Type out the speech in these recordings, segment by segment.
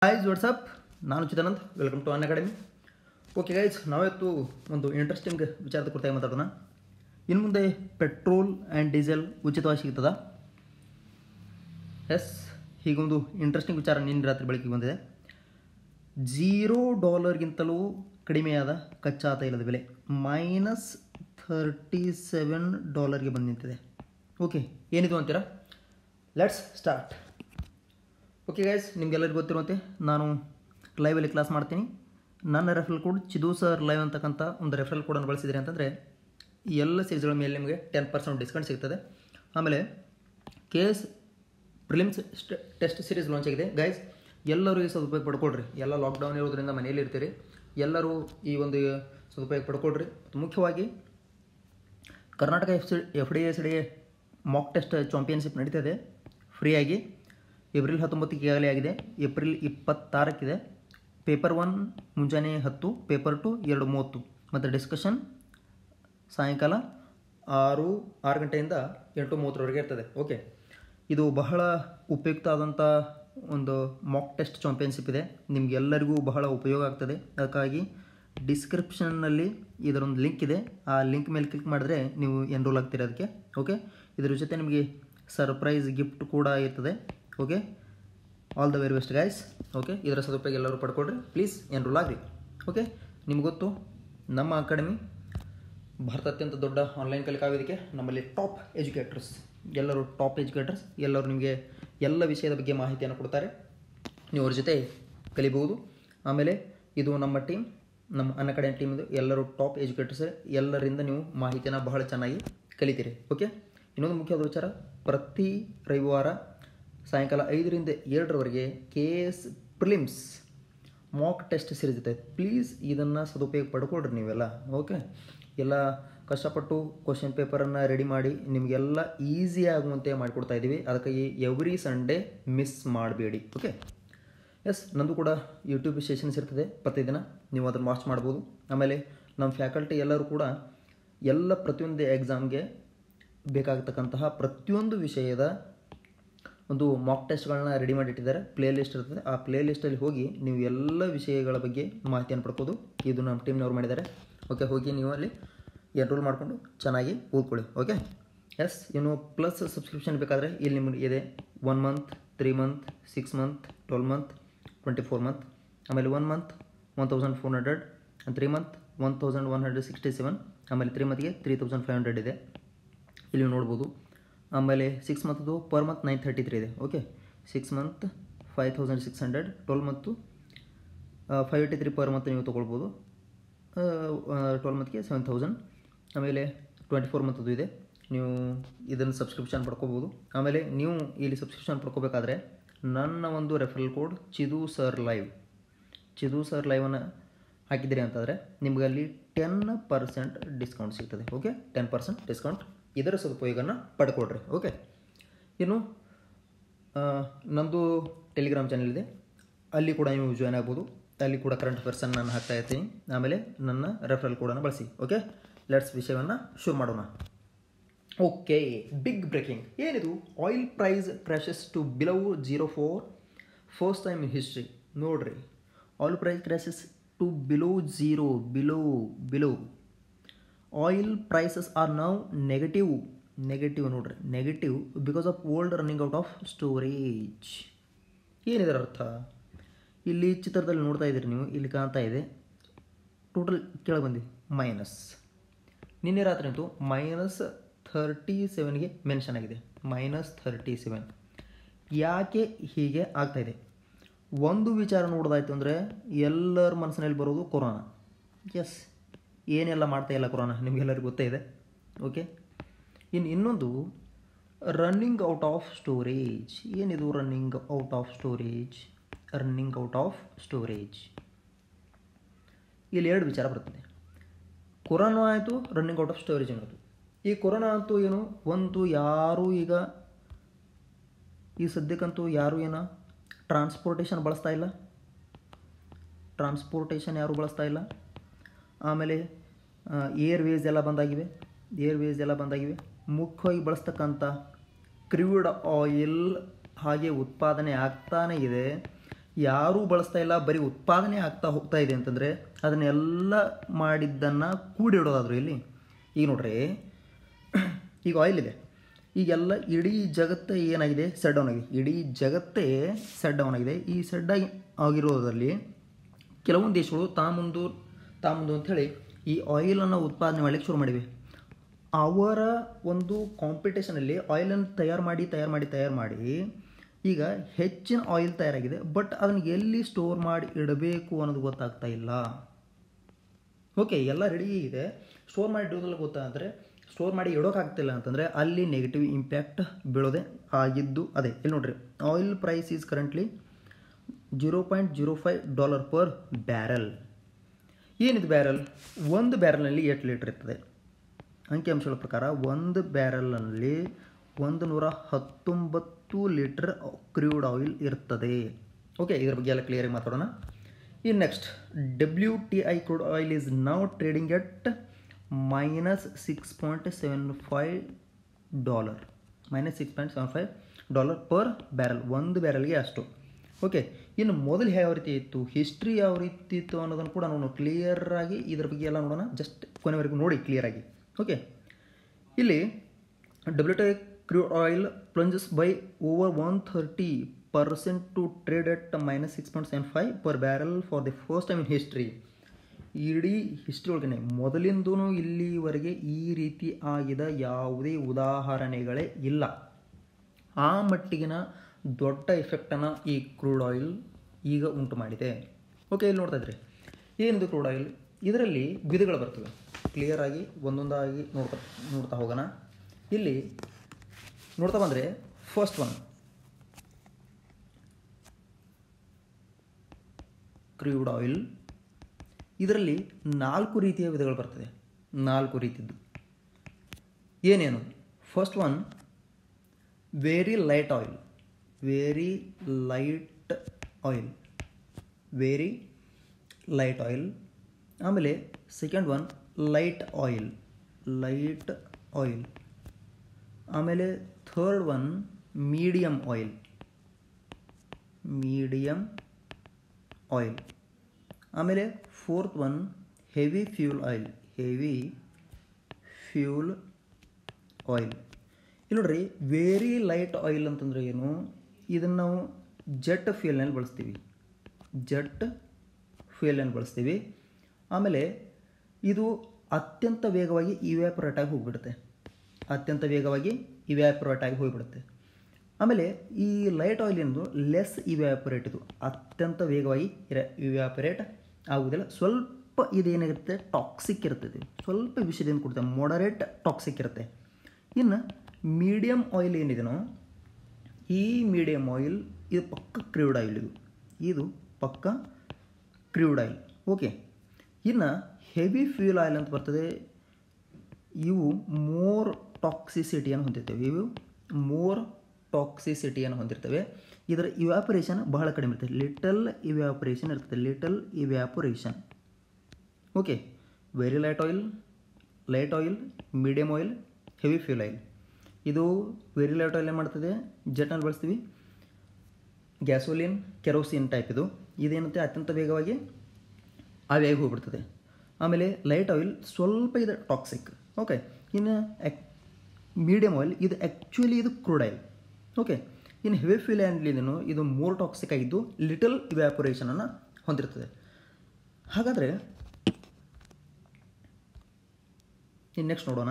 hi what's up ನಾನು Chidanand welcome to Unacademy okay guys ನಾವಿವತ್ತು ಒಂದು ಇಂಟ್ರೆಸ್ಟಿಂಗ್ ವಿಚಾರದ ಕುರಿತಾಗಿ ಮಾತಾಡೋಣ ಇನ್ನು ಮುಂದೆ ಪೆಟ್ರೋಲ್ ಆ್ಯಂಡ್ ಡೀಸೆಲ್ ಉಚಿತವಾಗಿ ಸಿಗ್ತದ ಎಸ್ ಹೀಗೊಂದು ಇಂಟ್ರೆಸ್ಟಿಂಗ್ ವಿಚಾರ ನಿನ್ನೆ ರಾತ್ರಿ ಬೆಳಕಿಗೆ ಬಂದಿದೆ ಜೀರೋ ಡಾಲರ್ಗಿಂತಲೂ ಕಡಿಮೆಯಾದ ಕಚ್ಚಾ ತೈಲದ ಬೆಲೆ ಮೈನಸ್ ಥರ್ಟಿ ಸೆವೆನ್ ಡಾಲರ್ಗೆ ಬಂದು ನಿಂತಿದೆ ಓಕೆ ಏನಿದು ಅಂತೀರಾ ಲೆಟ್ಸ್ ಸ್ಟಾರ್ಟ್ ಓಕೆ ಗೈಸ್ ನಿಮಗೆಲ್ಲರಿಗೂ ಗೊತ್ತಿರುವಂತೆ ನಾನು ಲೈವಲ್ಲಿ ಕ್ಲಾಸ್ ಮಾಡ್ತೀನಿ ನನ್ನ referral code Chidu sir live ಅಂತಕ್ಕಂಥ ಒಂದು ರೆಫರಲ್ ಕೋಡನ್ನು ಬಳಸಿದ್ರಿ ಅಂತಂದರೆ ಈ ಎಲ್ಲ ಸೀರೀಸ್ಗಳ ಮೇಲೆ ನಿಮಗೆ ಟೆನ್ ಪರ್ಸೆಂಟ್ ಡಿಸ್ಕೌಂಟ್ ಸಿಗ್ತದೆ ಆಮೇಲೆ K S prelims test series launch ಆಗಿದೆ ಗೈಸ್ ಎಲ್ಲರೂ ಈ ಸದುಪಯೋಗ ಪಡ್ಕೊಳ್ರಿ ಎಲ್ಲ ಲಾಕ್ಡೌನ್ ಇರೋದ್ರಿಂದ ಮನೆಯಲ್ಲಿ ಇರ್ತೀರಿ ಎಲ್ಲರೂ ಈ ಒಂದು ಸದುಪಯೋಗ ಪಡ್ಕೊಳ್ರಿ ಮುಖ್ಯವಾಗಿ Karnataka F C F D S D mock test championship ನಡೀತದೆ ಫ್ರೀಯಾಗಿ ಏಪ್ರಿಲ್ ಹತ್ತೊಂಬತ್ತಕ್ಕೆ ಈಗಾಗಲೇ ಆಗಿದೆ ಏಪ್ರಿಲ್ ಇಪ್ಪತ್ತಾರಕ್ಕಿದೆ ಪೇಪರ್ ಒನ್ ಮುಂಜಾನೆ ಹತ್ತು ಪೇಪರ್ ಟು ಎರಡು ಮೂವತ್ತು ಮತ್ತು ಡಿಸ್ಕಷನ್ ಸಾಯಂಕಾಲ ಆರು ಆರು ಗಂಟೆಯಿಂದ ಎಂಟು ಮೂವತ್ತರವರೆಗೆ ಇರ್ತದೆ ಓಕೆ ಇದು ಬಹಳ ಉಪಯುಕ್ತ ಆದಂಥ ಒಂದು ಮಾಕ್ ಟೆಸ್ಟ್ ಚಾಂಪಿಯನ್ಶಿಪ್ ಇದೆ ನಿಮಗೆಲ್ಲರಿಗೂ ಬಹಳ ಉಪಯೋಗ ಆಗ್ತದೆ ಅದಕ್ಕಾಗಿ ಡಿಸ್ಕ್ರಿಪ್ಷನ್ನಲ್ಲಿ ಇದರೊಂದು ಲಿಂಕ್ ಇದೆ ಆ ಲಿಂಕ್ ಮೇಲೆ ಕ್ಲಿಕ್ ಮಾಡಿದ್ರೆ ನೀವು ಎನ್ರೋಲ್ ಆಗ್ತೀರಿ ಅದಕ್ಕೆ ಓಕೆ ಇದರ ಜೊತೆ ನಿಮಗೆ ಸರ್ಪ್ರೈಸ್ ಗಿಫ್ಟ್ ಕೂಡ ಇರ್ತದೆ okay all the very best guys okay ಇದರ ಸದುಪಯೋಗ ಎಲ್ಲರೂ ಪಡ್ಕೊಳ್ರಿ ಪ್ಲೀಸ್ ಎನ್ರೋಲ್ ಆಗಿರಿ ಓಕೆ ನಿಮ್ಗೆ ಗೊತ್ತು ನಮ್ಮ ಅಕಾಡೆಮಿ ಭಾರತಾದ್ಯಂತ ದೊಡ್ಡ ಆನ್ಲೈನ್ ಕಲಿಕಾ ವೇದಿಕೆ ನಮ್ಮಲ್ಲಿ ಟಾಪ್ ಎಜುಕೇಟರ್ಸ್ ಎಲ್ಲರೂ ಟಾಪ್ ಎಜುಕೇಟರ್ಸ್ ಎಲ್ಲರೂ ನಿಮಗೆ ಎಲ್ಲ ವಿಷಯದ ಬಗ್ಗೆ ಮಾಹಿತಿಯನ್ನು ಕೊಡ್ತಾರೆ ನೀವು ಅವ್ರ ಜೊತೆ ಕಲಿಬಹುದು ಆಮೇಲೆ ಇದು ನಮ್ಮ ಟೀಮ್ ನಮ್ಮ ಅನ್ನ ಕಡೆ ಟೀಮ್ ಇದು ಎಲ್ಲರೂ ಟಾಪ್ ಎಜುಕೇಟರ್ಸ್ ಎಲ್ಲರಿಂದ ನೀವು ಮಾಹಿತಿಯನ್ನು ಬಹಳ ಚೆನ್ನಾಗಿ ಕಲಿತೀರಿ ಓಕೆ ಇನ್ನೊಂದು ಮುಖ್ಯವಾದ ವಿಚಾರ ಪ್ರತಿ ರವಿವಾರ ಸಾಯಂಕಾಲ ಐದರಿಂದ ಏಳರವರೆಗೆ K S prelims mock test series ಇರ್ತೈತೆ ಪ್ಲೀಸ್ ಇದನ್ನು ಸದುಪಯೋಗ ಪಡ್ಕೊಳ್ರಿ ನೀವೆಲ್ಲ ಓಕೆ ಎಲ್ಲ ಕಷ್ಟಪಟ್ಟು ಕ್ವಶನ್ ಪೇಪರನ್ನು ರೆಡಿ ಮಾಡಿ ನಿಮಗೆಲ್ಲ ಈಸಿ ಆಗುವಂತೆ ಮಾಡಿಕೊಡ್ತಾ ಇದ್ದೀವಿ ಅದಕ್ಕಾಗಿ ಎವ್ರಿ ಸಂಡೇ ಮಿಸ್ ಮಾಡಬೇಡಿ ಓಕೆ ಎಸ್ ನಂದು ಕೂಡ ಯೂಟ್ಯೂಬ್ ಸೆಷನ್ಸ್ ಇರ್ತದೆ ಪ್ರತಿದಿನ ನೀವು ಅದನ್ನು ವಾಚ್ ಮಾಡ್ಬೋದು ಆಮೇಲೆ ನಮ್ಮ ಫ್ಯಾಕಲ್ಟಿ ಎಲ್ಲರೂ ಕೂಡ ಎಲ್ಲ ಪ್ರತಿಯೊಂದು ಎಕ್ಸಾಮ್ಗೆ ಬೇಕಾಗತಕ್ಕಂತಹ ಪ್ರತಿಯೊಂದು ವಿಷಯದ ಒಂದು ಮಾಕ್ ಟೆಸ್ಟ್ಗಳನ್ನ ರೆಡಿ ಮಾಡಿಟ್ಟಿದ್ದಾರೆ ಪ್ಲೇ ಲಿಸ್ಟ್ ಇರ್ತದೆ ಆ ಪ್ಲೇ ಲಿಸ್ಟಲ್ಲಿ ಹೋಗಿ ನೀವು ಎಲ್ಲ ವಿಷಯಗಳ ಬಗ್ಗೆ ಮಾಹಿತಿಯನ್ನು ಪಡ್ಬೋದು ಇದು ನಮ್ಮ ಟೀಮ್ನವ್ರು ಮಾಡಿದ್ದಾರೆ ಓಕೆ ಹೋಗಿ ನೀವು ಅಲ್ಲಿ ಎನ್ರೋಲ್ ಮಾಡಿಕೊಂಡು ಚೆನ್ನಾಗಿ ಓದ್ಕೊಳ್ಳಿ ಓಕೆ ಎಸ್ ಇನ್ನು ಪ್ಲಸ್ ಸಬ್ಸ್ಕ್ರಿಪ್ಷನ್ ಬೇಕಾದರೆ ಇಲ್ಲಿ ನಿಮಗೆ ಇದೆ one month three month six month twelve month twenty four month ಆಮೇಲೆ one month one thousand four hundred three month one thousand one hundred sixty seven ಆಮೇಲೆ ತ್ರೀ ಮಂತ್ಗೆ ತ್ರೀ ತೌಸಂಡ್ ಫೈವ್ ಹಂಡ್ರೆಡ್ ಇದೆ ಇಲ್ಲಿ ನೋಡ್ಬೋದು ಆಮೇಲೆ ಸಿಕ್ಸ್ ಮಂತ್ದು per month nine thirty three ಇದೆ okay six month five thousand six hundred twelve month five eighty three per month ನೀವು ತೊಗೊಳ್ಬೋದು ಟ್ವೆಲ್ ಮಂತ್ಗೆ ಸೆವೆನ್ ತೌಸಂಡ್ ಆಮೇಲೆ ಟ್ವೆಂಟಿ ಫೋರ್ ಮಂತದ್ದು ಇದೆ ನೀವು ಇದನ್ನು ಸಬ್ಸ್ಕ್ರಿಪ್ಷನ್ ಪಡ್ಕೋಬೋದು ಆಮೇಲೆ ನೀವು ಇಲ್ಲಿ ಸಬ್ಸ್ಕ್ರಿಪ್ಷನ್ ಪಡ್ಕೋಬೇಕಾದ್ರೆ ನನ್ನ ಒಂದು referral code Chidu sir live Chidu sir ಲೈವನ್ನು ಹಾಕಿದ್ದೀರಿ ಅಂತಂದರೆ ನಿಮಗೆ ಅಲ್ಲಿ ಟೆನ್ ಪರ್ಸೆಂಟ್ ಡಿಸ್ಕೌಂಟ್ ಸಿಗ್ತದೆ ಓಕೆ ಟೆನ್ ಪರ್ಸೆಂಟ್ ಡಿಸ್ಕೌಂಟ್ ಇದರ ಸದುಪಯೋಗನ ಪಡ್ಕೊಳ್ರಿ ಓಕೆ ಇನ್ನು ನಮ್ಮದು ಟೆಲಿಗ್ರಾಮ್ ಚಾನಲ್ ಇದೆ ಅಲ್ಲಿ ಕೂಡ ನೀವು ಜಾಯ್ನ್ ಆಗ್ಬೋದು ಅಲ್ಲಿ ಕೂಡ ಕರೆಂಟ್ ಅಫೇರ್ಸನ್ನು ನಾನು ಹಾಕ್ತಾ ಇರ್ತೀನಿ ಆಮೇಲೆ ನನ್ನ ರೆಫರಲ್ ಕೋಡನ್ನು ಬಳಸಿ ಓಕೆ ಲೆಟ್ಸ್ ವಿಷಯವನ್ನು ಶುರು ಮಾಡೋಣ ಓಕೆ ಬಿಗ್ ಬ್ರೇಕಿಂಗ್ ಏನಿದು oil price crashes to below zero four first time in history ನೋಡ್ರಿ oil price crashes to below zero below below oil prices are now negative negative ನೋಡ್ರಿ negative because of old running out of storage ಏನಿದರ ಅರ್ಥ ಇಲ್ಲಿ ಚಿತ್ರದಲ್ಲಿ ನೋಡ್ತಾ ಇದ್ದೀರಿ ನೀವು ಇಲ್ಲಿ ಕಾಣ್ತಾ ಇದೆ ಟೋಟಲ್ ಕೆಳಗೆ ಬಂದಿದೆ ಮೈನಸ್ ನಿನ್ನೆ ರಾತ್ರಿ ಅಂತೂ ಮೈನಸ್ ಥರ್ಟಿ ಸೆವೆನ್ಗೆ ಮೆನ್ಷನ್ ಆಗಿದೆ ಮೈನಸ್ ಥರ್ಟಿ ಸೆವೆನ್ ಯಾಕೆ ಹೀಗೆ ಆಗ್ತಾಯಿದೆ ಒಂದು ವಿಚಾರ ನೋಡೋದಾಯ್ತು ಅಂದರೆ ಎಲ್ಲರ ಮನಸ್ಸಿನಲ್ಲಿ ಬರೋದು ಕೊರೋನಾ ಎಸ್ ಏನೆಲ್ಲ ಮಾಡ್ತಾ ಇಲ್ಲ ಕೊರೋನಾ ನಿಮಗೆಲ್ಲರಿಗೂ ಗೊತ್ತೇ ಇದೆ ಓಕೆ ಇನ್ನು ಇನ್ನೊಂದು ರನ್ನಿಂಗ್ ಔಟ್ ಆಫ್ ಸ್ಟೋರೇಜ್ ಏನಿದು running out of storage running out of storage ಇಲ್ಲಿ ಎರಡು ವಿಚಾರ ಬರ್ತದೆ ಕೊರೋನಾ ಆಯಿತು ರನ್ನಿಂಗ್ ಔಟ್ ಆಫ್ ಸ್ಟೋರೇಜ್ ಅನ್ನೋದು ಈ ಕೊರೋನಾ ಅಂತೂ ಏನು ಒಂದು ಯಾರೂ ಈಗ ಈ ಸದ್ಯಕ್ಕಂತೂ ಯಾರೂ ಏನೋ ಟ್ರಾನ್ಸ್ಪೋರ್ಟೇಷನ್ ಬಳಸ್ತಾ ಇಲ್ಲ ಟ್ರಾನ್ಸ್ಪೋರ್ಟೇಷನ್ ಯಾರೂ ಬಳಸ್ತಾ ಇಲ್ಲ ಆಮೇಲೆ ಏರ್ವೇಸ್ ಎಲ್ಲ ಬಂದಾಗಿವೆ ಏರ್ವೇಸ್ ಎಲ್ಲ ಬಂದಾಗಿವೆ ಮುಖ್ಯವಾಗಿ ಬಳಸ್ತಕ್ಕಂಥ ಕ್ರೂಡ್ ಆಯಿಲ್ ಹಾಗೆ ಉತ್ಪಾದನೆ ಆಗ್ತಾನೇ ಇದೆ ಯಾರೂ ಬಳಸ್ತಾ ಇಲ್ಲ ಬರೀ ಉತ್ಪಾದನೆ ಆಗ್ತಾ ಹೋಗ್ತಾ ಇದೆ ಅಂತಂದರೆ ಅದನ್ನೆಲ್ಲ ಮಾಡಿದ್ದನ್ನು ಕೂಡಿಡೋದಾದ್ರು ಇಲ್ಲಿ ಈಗ ನೋಡ್ರಿ ಈಗ ಆಯಿಲ್ ಇದೆ ಈಗೆಲ್ಲ ಇಡೀ ಜಗತ್ತೇ ಏನಾಗಿದೆ ಸೆಡ್ ಡೌನ್ ಆಗಿದೆ ಇಡೀ ಜಗತ್ತೇ ಸೆಡ್ ಡೌನ್ ಆಗಿದೆ ಈ ಸೆಡ್ ಆಗಿ ಆಗಿರೋದ್ರಲ್ಲಿ ಕೆಲವೊಂದು ದೇಶಗಳು ತಾಮುಂದು ತಾಮುಂದು ಅಂಥೇಳಿ ಈ ಆಯಿಲನ್ನು ಉತ್ಪಾದನೆ ಮಾಡಲಿಕ್ಕೆ ಶುರು ಮಾಡಿವೆ ಅವರ ಒಂದು ಕಾಂಪಿಟೇಷನಲ್ಲಿ ಆಯಿಲನ್ನು ತಯಾರು ಮಾಡಿ ತಯಾರು ಮಾಡಿ ತಯಾರು ಮಾಡಿ ಈಗ ಹೆಚ್ಚಿನ ಆಯಿಲ್ ತಯಾರಾಗಿದೆ ಬಟ್ ಅದನ್ನು ಎಲ್ಲಿ ಸ್ಟೋರ್ ಮಾಡಿ ಇಡಬೇಕು ಅನ್ನೋದು ಗೊತ್ತಾಗ್ತಾ ಇಲ್ಲ ಓಕೆ ಎಲ್ಲ ರೆಡಿ ಇದೆ ಸ್ಟೋರ್ ಮಾಡಿ ಇಡೋದಲ್ಲ ಗೊತ್ತಾದರೆ ಸ್ಟೋರ್ ಮಾಡಿ ಇಡೋಕ್ಕಾಗ್ತಿಲ್ಲ ಅಂತಂದರೆ ಅಲ್ಲಿ ನೆಗೆಟಿವ್ ಇಂಪ್ಯಾಕ್ಟ್ ಬೀಳೋದೆ ಆಗಿದ್ದು ಅದೇ ಇಲ್ಲಿ ನೋಡ್ರಿ oil price is currently zero point zero five dollar per barrel ಏನಿದು ಬ್ಯಾರಲ್ ಒಂದು ಬ್ಯಾರಲ್ನಲ್ಲಿ ಎಷ್ಟು ಲೀಟ್ರ್ ಇರ್ತದೆ ಅಂಕಿಅಂಶಗಳ ಪ್ರಕಾರ ಒಂದು ಬ್ಯಾರಲ್ನಲ್ಲಿ ಒಂದು ನೂರ ಹತ್ತೊಂಬತ್ತು ಲೀಟ್ರ್ ಕ್ರೂಡ್ ಆಯಿಲ್ ಇರ್ತದೆ ಓಕೆ ಇದ್ರ ಬಗ್ಗೆ ಎಲ್ಲ ಕ್ಲಿಯರಾಗಿ ಮಾತಾಡೋಣ ಇನ್ನು next W T I crude oil is now trading at minus six point seven five dollar minus six point seven five dollar per barrel ಒಂದು ಬ್ಯಾರಲ್ಗೆ ಅಷ್ಟು ಓಕೆ ಇನ್ನು ಮೊದಲು ಯಾವ ರೀತಿ ಇತ್ತು ಹಿಸ್ಟ್ರಿ ಯಾವ ರೀತಿ ಇತ್ತು ಅನ್ನೋದನ್ನು ಕೂಡ ನಾವು ಕ್ಲಿಯರಾಗಿ ಇದ್ರ ಬಗ್ಗೆ ಎಲ್ಲ ನೋಡೋಣ ಜಸ್ಟ್ ಕೊನೆವರೆಗೂ ನೋಡಿ ಕ್ಲಿಯರಾಗಿ ಓಕೆ ಇಲ್ಲಿ W T crude oil plunges by over one thirty percent to trade at minus six point seven five per barrel for the first time in history ಇಡೀ ಹಿಸ್ಟ್ರಿ ಒಳಗಡೆ ಮೊದಲಿಂದೂ ಇಲ್ಲಿವರೆಗೆ ಈ ರೀತಿ ಆಗಿದ ಯಾವುದೇ ಉದಾಹರಣೆಗಳೇ ಇಲ್ಲ ಆ ಮಟ್ಟಿಗಿನ ದೊಡ್ಡ ಎಫೆಕ್ಟನ್ನು ಈ ಕ್ರೂಡ್ ಆಯಿಲ್ ಈಗ ಉಂಟು ಮಾಡಿದೆ ಓಕೆ ಇಲ್ಲಿ ನೋಡ್ತಾ ಇದ್ರಿ ಏನಿದು ಕ್ರೂಡ್ ಆಯಿಲ್ ಇದರಲ್ಲಿ ವಿಧಗಳು ಬರ್ತವೆ ಕ್ಲಿಯರಾಗಿ ಒಂದೊಂದಾಗಿ ನೋಡ್ತಾ ನೋಡ್ತಾ ಹೋಗೋಣ ಇಲ್ಲಿ ನೋಡ್ತಾ ಬಂದರೆ ಫಸ್ಟ್ ಒನ್ ಕ್ರೂಡ್ ಆಯಿಲ್ ಇದರಲ್ಲಿ ನಾಲ್ಕು ರೀತಿಯ ವಿಧಗಳು ಬರ್ತದೆ ನಾಲ್ಕು ರೀತಿದ್ದು ಏನೇನು first one very light oil very light oil very light oil ಆಮೇಲೆ second one light oil light oil ಆಮೇಲೆ third one medium oil medium oil ಆಮೇಲೆ fourth one heavy fuel oil heavy fuel oil ಇಲ್ಲಿ ನೋಡ್ರಿ very light oil ಅಂತಂದ್ರೆ ಏನು ಇದನ್ನು ನಾವು jet ಫ್ಯೂಲ್ನಲ್ಲಿ ಬಳಸ್ತೀವಿ ಜೆಟ್ ಫ್ಯೂಲ್ನಲ್ಲಿ ಬಳಸ್ತೀವಿ ಆಮೇಲೆ ಇದು ಅತ್ಯಂತ ವೇಗವಾಗಿ ಇವ್ಯಾಪರೇಟ್ ಆಗಿ ಹೋಗಿಬಿಡುತ್ತೆ ಅತ್ಯಂತ ವೇಗವಾಗಿ ಇವ್ಯಾಪರೇಟ್ ಆಗಿ ಹೋಗಿಬಿಡುತ್ತೆ ಆಮೇಲೆ ಈ ಲೈಟ್ ಆಯಿಲ್ ಎಂದು ಲೆಸ್ ಇವ್ಯಾಪರೇಟ್ ಇದು ಅತ್ಯಂತ ವೇಗವಾಗಿ ಇವ್ಯಾಪರೇಟ್ ಆಗುವುದಿಲ್ಲ ಸ್ವಲ್ಪ ಇದೇನಾಗಿರುತ್ತೆ ಟಾಕ್ಸಿಕ್ ಇರ್ತದೆ ಸ್ವಲ್ಪ ವಿಷಯದಿಂದ ಕೊಡುತ್ತೆ ಮಾಡರೇಟ್ ಟಾಕ್ಸಿಕ್ ಇರುತ್ತೆ ಇನ್ನು ಮೀಡಿಯಮ್ ಆಯಿಲ್ ಏನಿದೆನೋ ಈ ಮೀಡಿಯಮ್ ಆಯಿಲ್ ಇದು ಪಕ್ಕ ಕ್ರೂಡ್ ಆಯಿಲ್ ಇದು ಇದು ಪಕ್ಕ ಕ್ರೂಡ್ ಆಯಿಲ್ ಓಕೆ ಇನ್ನು ಹೆವಿ ಫ್ಯೂಲ್ ಆಯಿಲ್ ಅಂತ ಬರ್ತದೆ ಇವು ಮೋರ್ ಟಾಕ್ಸಿಸಿಟಿಯನ್ನು ಹೊಂದಿರ್ತವೆ ಇವು ಮೋರ್ ಟಾಕ್ಸಿಸಿಟಿಯನ್ನು ಹೊಂದಿರ್ತವೆ ಇದರ ಇವ್ಯಾಪರೇಷನ್ ಬಹಳ ಕಡಿಮೆ ಇರ್ತದೆ ಲಿಟಲ್ ಇವ್ಯಾಪರೇಷನ್ ಇರ್ತದೆ little evaporation okay very light oil light oil medium oil heavy fuel oil ಇದು ವೆರಿ ಲೈಟ್ ಆಯಿಲ್ ಏನು ಮಾಡ್ತದೆ ಜೆಟ್ನಲ್ಲಿ ಬಳಸ್ತೀವಿ ಗ್ಯಾಸೋಲಿನ್ ಕೆರೋಸಿನ್ ಟೈಪ್ ಇದು ಇದೇನಂತೆ ಅತ್ಯಂತ ವೇಗವಾಗಿ ಆವಿಯಾಗಿ ಹೋಗ್ಬಿಡ್ತದೆ ಆಮೇಲೆ ಲೈಟ್ ಆಯಿಲ್ ಸ್ವಲ್ಪ ಇದೆ ಟಾಕ್ಸಿಕ್ ಓಕೆ ಇನ್ನು ಎಕ್ ಮೀಡಿಯಮ್ ಆಯಿಲ್ ಇದು ಆ್ಯಕ್ಚುಲಿ ಇದು ಕ್ರೂಡ್ ಆಯಿಲ್ ಓಕೆ ಇನ್ನು ಹೆವಿ ಫ್ಯೂಲ್ ಆ್ಯಂಡ್ಲಿದೇನು ಇದು ಮೋರ್ ಟಾಕ್ಸಿಕ್ ಆಗಿದ್ದು ಲಿಟಲ್ ಇವ್ಯಾಪೊರೇಷನನ್ನು ಹೊಂದಿರ್ತದೆ ಹಾಗಾದರೆ ಇನ್ನು ನೆಕ್ಸ್ಟ್ ನೋಡೋಣ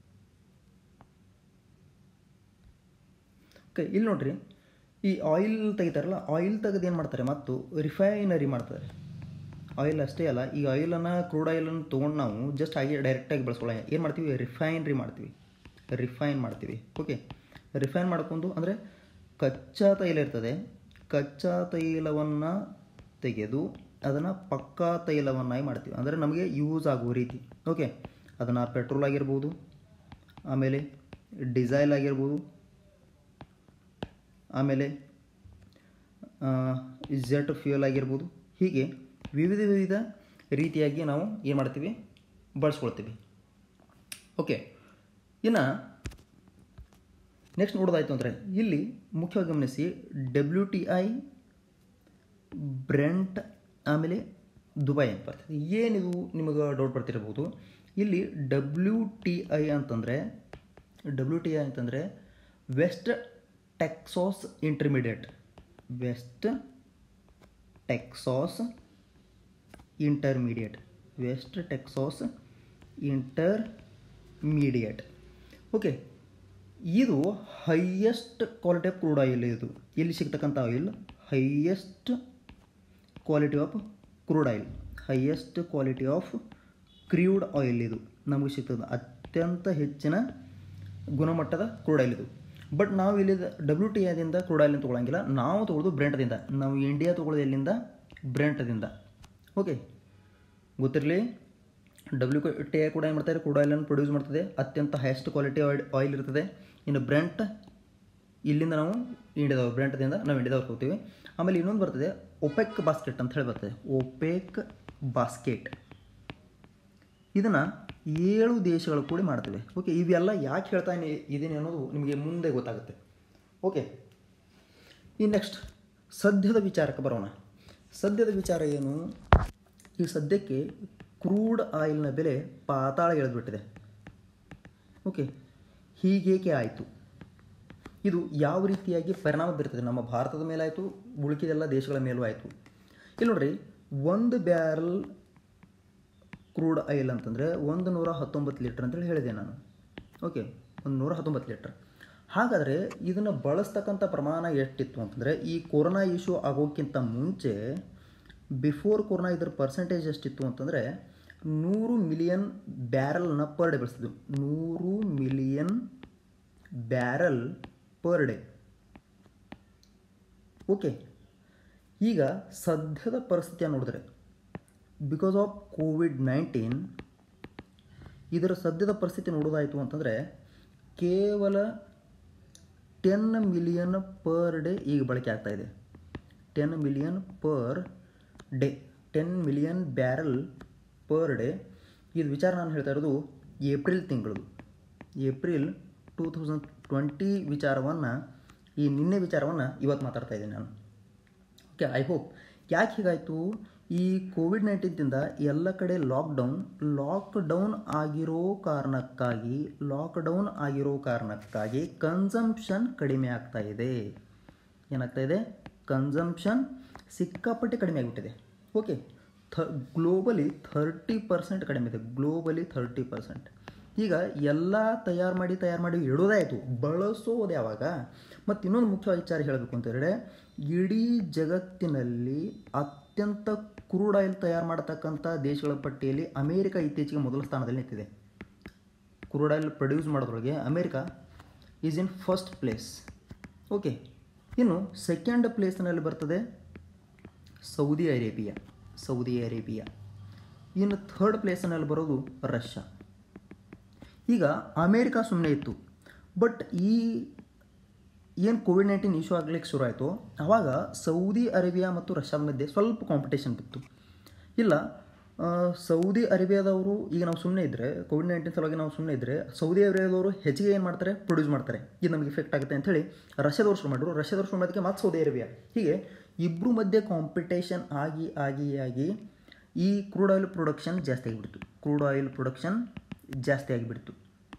ಓಕೆ ಇಲ್ಲಿ ನೋಡ್ರಿ ಈ ಆಯಿಲ್ ತೆಗಿತಾರಲ್ಲ ಆಯಿಲ್ ತೆಗೆದು ಏನು ಮಾಡ್ತಾರೆ ಮತ್ತು ರಿಫೈನರಿ ಮಾಡ್ತಾರೆ ಆಯಿಲ್ ಅಷ್ಟೇ ಅಲ್ಲ ಈ ಆಯಿಲನ್ನು ಕ್ರೂಡ್ ಆಯಿಲನ್ನು ತೊಗೊಂಡು ನಾವು ಜಸ್ಟ್ ಹಾಗೆ ಡೈರೆಕ್ಟಾಗಿ ಬಳಸ್ಕೊಳ್ಳೋ ಏನು ಮಾಡ್ತೀವಿ ರಿಫೈನ್ರಿ ಮಾಡ್ತೀವಿ ರಿಫೈನ್ ಮಾಡ್ತೀವಿ ಓಕೆ ರಿಫೈನ್ ಮಾಡ್ಕೊಂಡು ಅಂದರೆ ಕಚ್ಚಾ ತೈಲ ಇರ್ತದೆ ಕಚ್ಚಾ ತೈಲವನ್ನು ತೆಗೆದು ಅದನ್ನು ಪಕ್ಕಾ ತೈಲವನ್ನಾಗಿ ಮಾಡ್ತೀವಿ ಅಂದರೆ ನಮಗೆ ಯೂಸ್ ಆಗುವ ರೀತಿ ಓಕೆ ಅದನ್ನು ಪೆಟ್ರೋಲ್ ಆಗಿರ್ಬೋದು ಆಮೇಲೆ ಡಿಸೈಲ್ ಆಗಿರ್ಬೋದು ಆಮೇಲೆ ಜೆಟ್ ಫ್ಯೂಯಲ್ ಆಗಿರ್ಬೋದು ಹೀಗೆ ವಿವಿಧ ವಿವಿಧ ರೀತಿಯಾಗಿ ನಾವು ಏನು ಮಾಡ್ತೀವಿ ಬಳಸ್ಕೊಳ್ತೀವಿ ಓಕೆ ಇನ್ನು ನೆಕ್ಸ್ಟ್ ನೋಡೋದಾಯ್ತು ಅಂದರೆ ಇಲ್ಲಿ ಮುಖ್ಯವಾಗಿ ಗಮನಿಸಿ ಡಬ್ಲ್ಯೂ ಟಿ ಐ ಬ್ರೆಂಟ್ ಆಮೇಲೆ ದುಬೈ ಅಂತ ಬರ್ತದೆ ಏನಿದು ನಿಮಗೆ ಡೌಟ್ ಬರ್ತಿರ್ಬೋದು ಇಲ್ಲಿ ಡಬ್ಲ್ಯೂ ಟಿ ಐ ಅಂತಂದರೆ ಡಬ್ಲ್ಯೂ ಟಿ ಐ ಅಂತಂದರೆ West Texas Intermediate West Texas Intermediate West Texas intermediate okay ಇದು highest quality of crude oil ಇದು ಇಲ್ಲಿ ಸಿಗ್ತಕ್ಕಂಥ oil highest quality of crude oil highest quality of crude oil ಇದು ನಮಗೆ ಸಿಗ್ತದೆ ಅತ್ಯಂತ ಹೆಚ್ಚಿನ ಗುಣಮಟ್ಟದ ಕ್ರೂಡ್ ಆಯಿಲ್ ಇದು ಬಟ್ ನಾವು ಇಲ್ಲಿ ಡಬ್ಲ್ಯೂ ಟಿ ಐದಿಂದ ಕ್ರೂಡ್ ಆಯಿಲ್ ತೊಗೊಳಂಗಿಲ್ಲ ನಾವು ತೊಗೊಳ್ಳೋದು ಬ್ರೆಂಟದಿಂದ ನಾವು ಇಂಡಿಯಾ ತೊಗೊಳ್ಳೋದು ಎಲ್ಲಿಂದ ಬ್ರೆಂಟದಿಂದ ಓಕೆ ಗೊತ್ತಿರಲಿ ಡಬ್ಲ್ಯೂ ಟಿ ಐ ಕೂಡ ಏನು ಮಾಡ್ತಾರೆ ಕ್ರೂಡ್ ಆಯಿಲನ್ನು ಪ್ರೊಡ್ಯೂಸ್ ಮಾಡ್ತದೆ ಅತ್ಯಂತ ಹೈಯೆಸ್ಟ್ ಕ್ವಾಲಿಟಿ ಆಯಿಲ್ ಇರ್ತದೆ ಇನ್ನು ಬ್ರೆಂಟ್ ಇಲ್ಲಿಂದ ನಾವು ಇಂಡಿಯಾದವ್ರು ಬ್ರೆಂಟದಿಂದ ನಾವು ಇಂಡಿಯಾದವ್ರು ಹೋಗ್ತೀವಿ ಆಮೇಲೆ ಇನ್ನೊಂದು ಬರ್ತದೆ ಒಪೆಕ್ ಬಾಸ್ಕೆಟ್ ಅಂತ ಹೇಳಿ ಬರ್ತದೆ ಒಪೆಕ್ ಬಾಸ್ಕೆಟ್ ಇದನ್ನು ಏಳು ದೇಶಗಳು ಕೂಡಿ ಮಾಡ್ತವೆ ಓಕೆ ಇವೆಲ್ಲ ಯಾಕೆ ಹೇಳ್ತಾ ಇದೀನಿ ಅನ್ನೋದು ನಿಮಗೆ ಮುಂದೆ ಗೊತ್ತಾಗುತ್ತೆ ಓಕೆ ಈ ನೆಕ್ಸ್ಟ್ ಸದ್ಯದ ವಿಚಾರಕ್ಕೆ ಬರೋಣ ಸದ್ಯದ ವಿಚಾರ ಏನು ಈ ಸದ್ಯಕ್ಕೆ ಕ್ರೂಡ್ ಆಯಿಲ್ನ ಬೆಲೆ ಪಾತಾಳ ಇಳಿದ್ಬಿಟ್ಟಿದೆ ಓಕೆ ಹೀಗೇಕೆ ಆಯಿತು ಇದು ಯಾವ ರೀತಿಯಾಗಿ ಪರಿಣಾಮ ಬೀರ್ತದೆ ನಮ್ಮ ಭಾರತದ ಮೇಲಾಯಿತು ಉಳಿಕಿದೆಲ್ಲ ದೇಶಗಳ ಮೇಲೂ ಆಯಿತು ಇಲ್ಲಿ ನೋಡ್ರಿ ಒಂದು ಬ್ಯಾರಲ್ ಕ್ರೂಡ್ ಆಯಿಲ್ ಅಂತಂದರೆ ಒಂದು ನೂರ ಹತ್ತೊಂಬತ್ತು ಲೀಟ್ರ್ ಅಂತೇಳಿ ಹೇಳಿದೆ ನಾನು ಓಕೆ ಒಂದು ನೂರ ಹತ್ತೊಂಬತ್ತು ಲೀಟ್ರ್ ಹಾಗಾದರೆ ಇದನ್ನು ಬಳಸ್ತಕ್ಕಂಥ ಪ್ರಮಾಣ ಎಷ್ಟಿತ್ತು ಅಂತಂದರೆ ಈ ಕೊರೋನಾ ಇಶ್ಯೂ ಆಗೋಕ್ಕಿಂತ ಮುಂಚೆ ಬಿಫೋರ್ ಕೊರೋನಾ ಇದರ ಪರ್ಸೆಂಟೇಜ್ ಎಷ್ಟಿತ್ತು ಅಂತಂದರೆ ನೂರು ಮಿಲಿಯನ್ ಬ್ಯಾರಲ್ನ ಪರ್ ಡೇ ಬಳಸ್ತಿದ್ವು ನೂರು million barrel per day okay ಈಗ ಸದ್ಯದ ಪರಿಸ್ಥಿತಿಯನ್ನು ನೋಡಿದ್ರೆ ಬಿಕಾಸ್ ಆಫ್ ಕೋವಿಡ್ ನೈನ್ಟೀನ್ ಇದರ ಸದ್ಯದ ಪರಿಸ್ಥಿತಿ ನೋಡೋದಾಯಿತು ಅಂತಂದರೆ ಕೇವಲ ಟೆನ್ ಮಿಲಿಯನ್ ಪರ್ ಡೇ ಈಗ ಬಳಕೆ ಆಗ್ತಾ ಇದೆ ten million per day ten million barrel per day ಇದು ವಿಚಾರ ನಾನು ಹೇಳ್ತಾ ಇರೋದು ಏಪ್ರಿಲ್ ತಿಂಗಳದು ಏಪ್ರಿಲ್ ಟೂ ತೌಸಂಡ್ ಟ್ವೆಂಟಿ ವಿಚಾರವನ್ನು ಈ ನಿನ್ನೆ ವಿಚಾರವನ್ನು ಇವತ್ತು ಮಾತಾಡ್ತಾ ಇದ್ದೀನಿ ನಾನು ಓಕೆ ಐ ಹೋಪ್ ಯಾಕೆ ಹೀಗಾಯಿತು ಈ ಕೋವಿಡ್ ನೈನ್ಟೀನ್ದಿಂದ ಎಲ್ಲ ಕಡೆ ಲಾಕ್ಡೌನ್ ಲಾಕ್ಡೌನ್ ಆಗಿರೋ ಕಾರಣಕ್ಕಾಗಿ ಲಾಕ್ಡೌನ್ ಆಗಿರೋ ಕಾರಣಕ್ಕಾಗಿ ಕನ್ಸಂಪ್ಷನ್ ಕಡಿಮೆ ಆಗ್ತಾ ಇದೆ ಏನಾಗ್ತಾ ಇದೆ ಕನ್ಸಂಪ್ಷನ್ ಸಿಕ್ಕಾಪಟ್ಟೆ ಕಡಿಮೆ ಆಗಿಬಿಟ್ಟಿದೆ okay the globally thirty percent ಕಡಿಮೆ ಇದೆ ಗ್ಲೋಬಲಿ ಥರ್ಟಿ ಪರ್ಸೆಂಟ್ ಈಗ ಎಲ್ಲ ತಯಾರು ಮಾಡಿ ತಯಾರು ಮಾಡಿ ಇಡೋದೇ ಆಯಿತು ಬಳಸೋದು ಯಾವಾಗ ಮತ್ತು ಇನ್ನೊಂದು ಮುಖ್ಯ ವಿಚಾರ ಹೇಳಬೇಕು ಅಂತ ಹೇಳಿದ್ರೆ ಇಡೀ ಜಗತ್ತಿನಲ್ಲಿ ಅತ್ಯಂತ ಕ್ರೂಡ್ ಆಯಿಲ್ ತಯಾರು ಮಾಡತಕ್ಕಂಥ ದೇಶಗಳ ಪಟ್ಟಿಯಲ್ಲಿ ಅಮೇರಿಕ ಇತ್ತೀಚೆಗೆ ಮೊದಲ ಸ್ಥಾನದಲ್ಲಿ ನಿಂತಿದೆ ಕ್ರೂಡ್ ಆಯಿಲ್ ಪ್ರೊಡ್ಯೂಸ್ ಮಾಡೋದ್ರೊಳಗೆ America is in first place okay ಇನ್ನು ಸೆಕೆಂಡ್ ಪ್ಲೇಸ್ನಲ್ಲಿ ಬರ್ತದೆ ಸೌದಿ ಅರೇಬಿಯಾ ಸೌದಿ ಅರೇಬಿಯಾ ಇನ್ನು ಥರ್ಡ್ ಪ್ಲೇಸ್ನಲ್ಲಿ ಬರೋದು ರಷ್ಯಾ ಈಗ ಅಮೇರಿಕಾ ಸುಮ್ಮನೆ ಇತ್ತು ಬಟ್ ಈ ಏನು ಕೋವಿಡ್ ನೈನ್ಟೀನ್ ಇಶ್ಯೂ ಆಗ್ಲಿಕ್ಕೆ ಶುರು ಆಯಿತು ಆವಾಗ ಸೌದಿ ಅರೇಬಿಯಾ ಮತ್ತು ರಷ್ಯಾದ ಮಧ್ಯೆ ಸ್ವಲ್ಪ ಕಾಂಪಿಟೇಷನ್ ಬಿತ್ತು ಇಲ್ಲ ಸೌದಿ ಅರೇಬಿಯಾದವರು ಈಗ ನಾವು ಸುಮ್ಮನೆ ಇದ್ದರೆ ಕೋವಿಡ್ ನೈನ್ಟೀನ್ ಸಲುವಾಗಿ ನಾವು ಸುಮ್ಮನೆ ಇದ್ದರೆ ಸೌದಿ ಅರೇಬಿಯಾದವರು ಹೆಚ್ಚಿಗೆ ಏನು ಮಾಡ್ತಾರೆ ಪ್ರೊಡ್ಯೂಸ್ ಮಾಡ್ತಾರೆ ಇದು ನಮಗೆ ಇಫೆಕ್ಟ್ ಆಗುತ್ತೆ ಅಂತೇಳಿ ರಷ್ಯಾದವ್ರು ಶುರು ಮಾಡಿದ್ರು ರಷ್ಯಾದವ್ರು ಶುರು ಮಾಡೋದಕ್ಕೆ ಮತ್ತು ಸೌದಿ ಅರೇಬಿಯಾ ಹೀಗೆ ಇಬ್ಬರು ಮಧ್ಯೆ ಕಾಂಪಿಟೇಷನ್ ಆಗಿ ಆಗಿ ಆಗಿ ಈ ಕ್ರೂಡ್ ಆಯಿಲ್ ಪ್ರೊಡಕ್ಷನ್ ಜಾಸ್ತಿ ಆಗಿಬಿಡ್ತು ಕ್ರೂಡ್ ಆಯಿಲ್ ಪ್ರೊಡಕ್ಷನ್ ಜಾಸ್ತಿ ಆಗಿಬಿಡ್ತು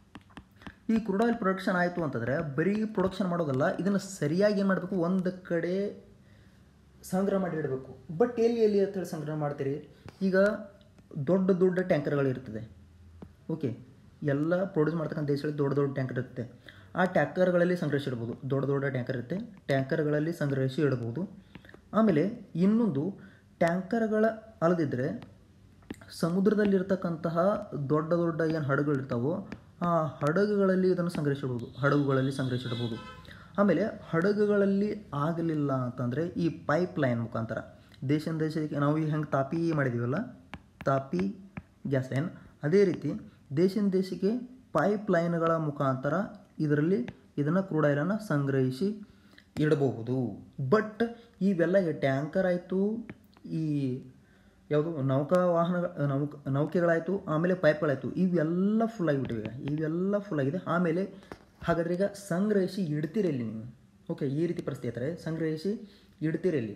ಈ ಕ್ರೂಡ್ ಆಯಿಲ್ ಪ್ರೊಡಕ್ಷನ್ ಆಯಿತು ಅಂತಂದರೆ ಬರೀ ಪ್ರೊಡಕ್ಷನ್ ಮಾಡೋದಲ್ಲ ಇದನ್ನು ಸರಿಯಾಗಿ ಏನು ಮಾಡಬೇಕು ಒಂದು ಕಡೆ ಸಂಗ್ರಹ ಮಾಡಿ ಇಡಬೇಕು ಬಟ್ ಎಲ್ಲಿ ಎಲ್ಲಿ ಅಂತೇಳಿ ಸಂಗ್ರಹ ಮಾಡ್ತೀರಿ ಈಗ ದೊಡ್ಡ ದೊಡ್ಡ ಟ್ಯಾಂಕರ್ಗಳಿರ್ತದೆ ಓಕೆ ಎಲ್ಲ ಪ್ರೊಡ್ಯೂಸ್ ಮಾಡ್ತಕ್ಕಂಥ ದೇಶಗಳಲ್ಲಿ ದೊಡ್ಡ ದೊಡ್ಡ ಟ್ಯಾಂಕರ್ ಇರುತ್ತೆ ಆ ಟ್ಯಾಂಕರ್ಗಳಲ್ಲಿ ಸಂಗ್ರಹಿಸಿ ಇಡ್ಬೋದು ದೊಡ್ಡ ದೊಡ್ಡ ಟ್ಯಾಂಕರ್ ಇರುತ್ತೆ ಟ್ಯಾಂಕರ್ಗಳಲ್ಲಿ ಸಂಗ್ರಹಿಸಿ ಇಡ್ಬೋದು ಆಮೇಲೆ ಇನ್ನೊಂದು ಟ್ಯಾಂಕರ್ಗಳ ಅಲ್ಲದಿದ್ದರೆ ಸಮುದ್ರದಲ್ಲಿರ್ತಕ್ಕಂತಹ ದೊಡ್ಡ ದೊಡ್ಡ ಏನು ಹಡಗುಗಳಿರ್ತಾವೋ ಆ ಹಡಗುಗಳಲ್ಲಿ ಇದನ್ನು ಸಂಗ್ರಹಿಸಿಡ್ಬೋದು ಹಡಗುಗಳಲ್ಲಿ ಸಂಗ್ರಹಿಸಿಡ್ಬೋದು ಆಮೇಲೆ ಹಡಗುಗಳಲ್ಲಿ ಆಗಲಿಲ್ಲ ಅಂತಂದರೆ ಈ ಪೈಪ್ ಲೈನ್ ಮುಖಾಂತರ ದೇಶದ ದೇಶಕ್ಕೆ ನಾವು ಈಗ ಹೆಂಗೆ ತಾಪಿ ಮಾಡಿದ್ದೀವಲ್ಲ ತಾಪಿ ಗ್ಯಾಸ್ ಲೈನ್ ಅದೇ ರೀತಿ ದೇಶದ ದೇಶಕ್ಕೆ ಪೈಪ್ ಲೈನ್ಗಳ ಮುಖಾಂತರ ಇದರಲ್ಲಿ ಇದನ್ನು ಕ್ರೂಡ್ ಆಯಿಲನ್ನು ಸಂಗ್ರಹಿಸಿ ಇಡಬಹುದು ಬಟ್ ಇವೆಲ್ಲ ಈ ಟ್ಯಾಂಕರ್ ಆಯಿತು ಈ ಯಾವುದು ನೌಕಾ ವಾಹನ ನೌಕ ನೌಕೆಗಳಾಯಿತು ಆಮೇಲೆ ಪೈಪ್ಗಳಾಯಿತು ಇವೆಲ್ಲ ಫುಲ್ ಆಗಿಬಿಟ್ಟಿವೆ ಇವೆಲ್ಲ ಫುಲ್ ಆಗಿದೆ ಆಮೇಲೆ ಹಾಗಾದ್ರೆ ಈಗ ಸಂಗ್ರಹಿಸಿ ಇಡ್ತೀರಲ್ಲಿ ನೀವು ಓಕೆ ಈ ರೀತಿ ಪರಿಸ್ಥಿತಿ ಇರ್ತಾರೆ ಸಂಗ್ರಹಿಸಿ ಇಡ್ತೀರಲ್ಲಿ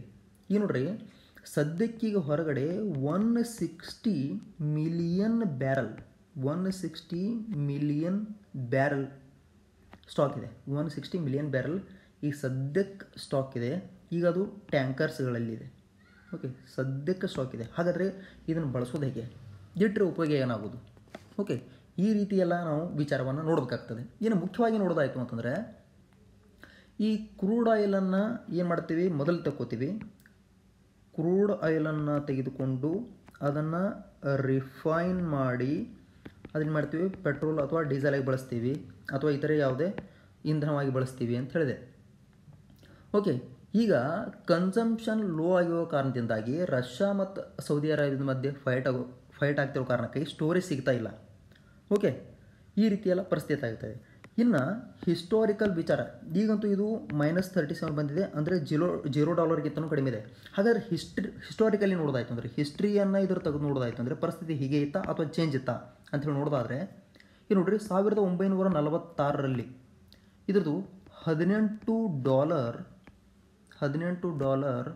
ಈಗ ನೋಡ್ರಿ ಸದ್ಯಕ್ಕೀಗ ಹೊರಗಡೆ one sixty million barrel one sixty million barrel stock ಇದೆ ಒನ್ ಸಿಕ್ಸ್ಟಿ ಮಿಲಿಯನ್ ಬ್ಯಾರಲ್ ಈಗ ಸದ್ಯಕ್ಕೆ ಸ್ಟಾಕ್ ಇದೆ ಈಗ ಅದು ಟ್ಯಾಂಕರ್ಸ್ಗಳಲ್ಲಿದೆ ಓಕೆ ಸದ್ಯಕ್ಕೆ ಸ್ಟಾಕ್ ಇದೆ ಹಾಗಾದರೆ ಇದನ್ನು ಬಳಸೋದು ಹೇಗೆ ಇಟ್ಟರೆ ಉಪಯೋಗ ಏನಾಗೋದು ಓಕೆ ಈ ರೀತಿ ಎಲ್ಲ ನಾವು ವಿಚಾರವನ್ನು ನೋಡಬೇಕಾಗ್ತದೆ ಇನ್ನು ಮುಖ್ಯವಾಗಿ ನೋಡೋದಾಯಿತು ಅಂತಂದರೆ ಈ ಕ್ರೂಡ್ ಆಯಿಲನ್ನು ಏನು ಮಾಡ್ತೀವಿ ಮೊದಲು ತಗೋತೀವಿ ಕ್ರೂಡ್ ಆಯಿಲನ್ನು ತೆಗೆದುಕೊಂಡು ಅದನ್ನು ರಿಫೈನ್ ಮಾಡಿ ಅದನ್ನು ಮಾಡ್ತೀವಿ ಪೆಟ್ರೋಲ್ ಅಥವಾ ಡೀಸೆಲಾಗಿ ಬಳಸ್ತೀವಿ ಅಥವಾ ಇತರೆ ಯಾವುದೇ ಇಂಧನವಾಗಿ ಬಳಸ್ತೀವಿ ಅಂತ ಹೇಳಿದೆ ಓಕೆ ಈಗ ಕನ್ಸಂಪ್ಷನ್ ಲೋ ಆಗಿರೋ ಕಾರಣದಿಂದಾಗಿ ರಷ್ಯಾ ಮತ್ತು ಸೌದಿ ಅರೇಬಿಯಾದ ಮಧ್ಯೆ ಫೈಟ್ ಆಗೋ ಫೈಟ್ ಆಗ್ತಿರೋ ಕಾರಣಕ್ಕಾಗಿ ಸ್ಟೋರೇಜ್ ಸಿಗ್ತಾ ಇಲ್ಲ ಓಕೆ ಈ ರೀತಿಯೆಲ್ಲ ಪರಿಸ್ಥಿತಿ ಆಗ್ತದೆ ಇನ್ನು ಹಿಸ್ಟಾರಿಕಲ್ ವಿಚಾರ ಈಗಂತೂ ಇದು ಮೈನಸ್ ತರ್ಟಿ ಸೆವೆನ್ ಬಂದಿದೆ ಅಂದರೆ ಜೀರೋ ಜೀರೋ ಡಾಲರ್ಗಿಂತನೂ ಕಡಿಮೆ ಇದೆ ಹಾಗಾದ್ರೆ ಹಿಸ್ಟ್ರಿ ಹಿಸ್ಟಾರಿಕಲಿ ನೋಡೋದಾಯ್ತು ಅಂದರೆ ಹಿಸ್ಟ್ರಿಯನ್ನು ಇದ್ರ ತೆಗೆದು ನೋಡೋದಾಯ್ತು ಅಂದರೆ ಪರಿಸ್ಥಿತಿ ಹೀಗೆ ಇತ್ತಾ ಅಥವಾ ಚೇಂಜ್ ಇತ್ತಾ ಅಂತ ಹೇಳಿ ನೋಡೋದಾದರೆ ಈ ನೋಡ್ರಿ ಸಾವಿರದ ಒಂಬೈನೂರ ನಲವತ್ತಾರರಲ್ಲಿ ಇದ್ರದ್ದು ಹದಿನೆಂಟು ಡಾಲರ್ ಹದಿನೆಂಟು ಡಾಲರ್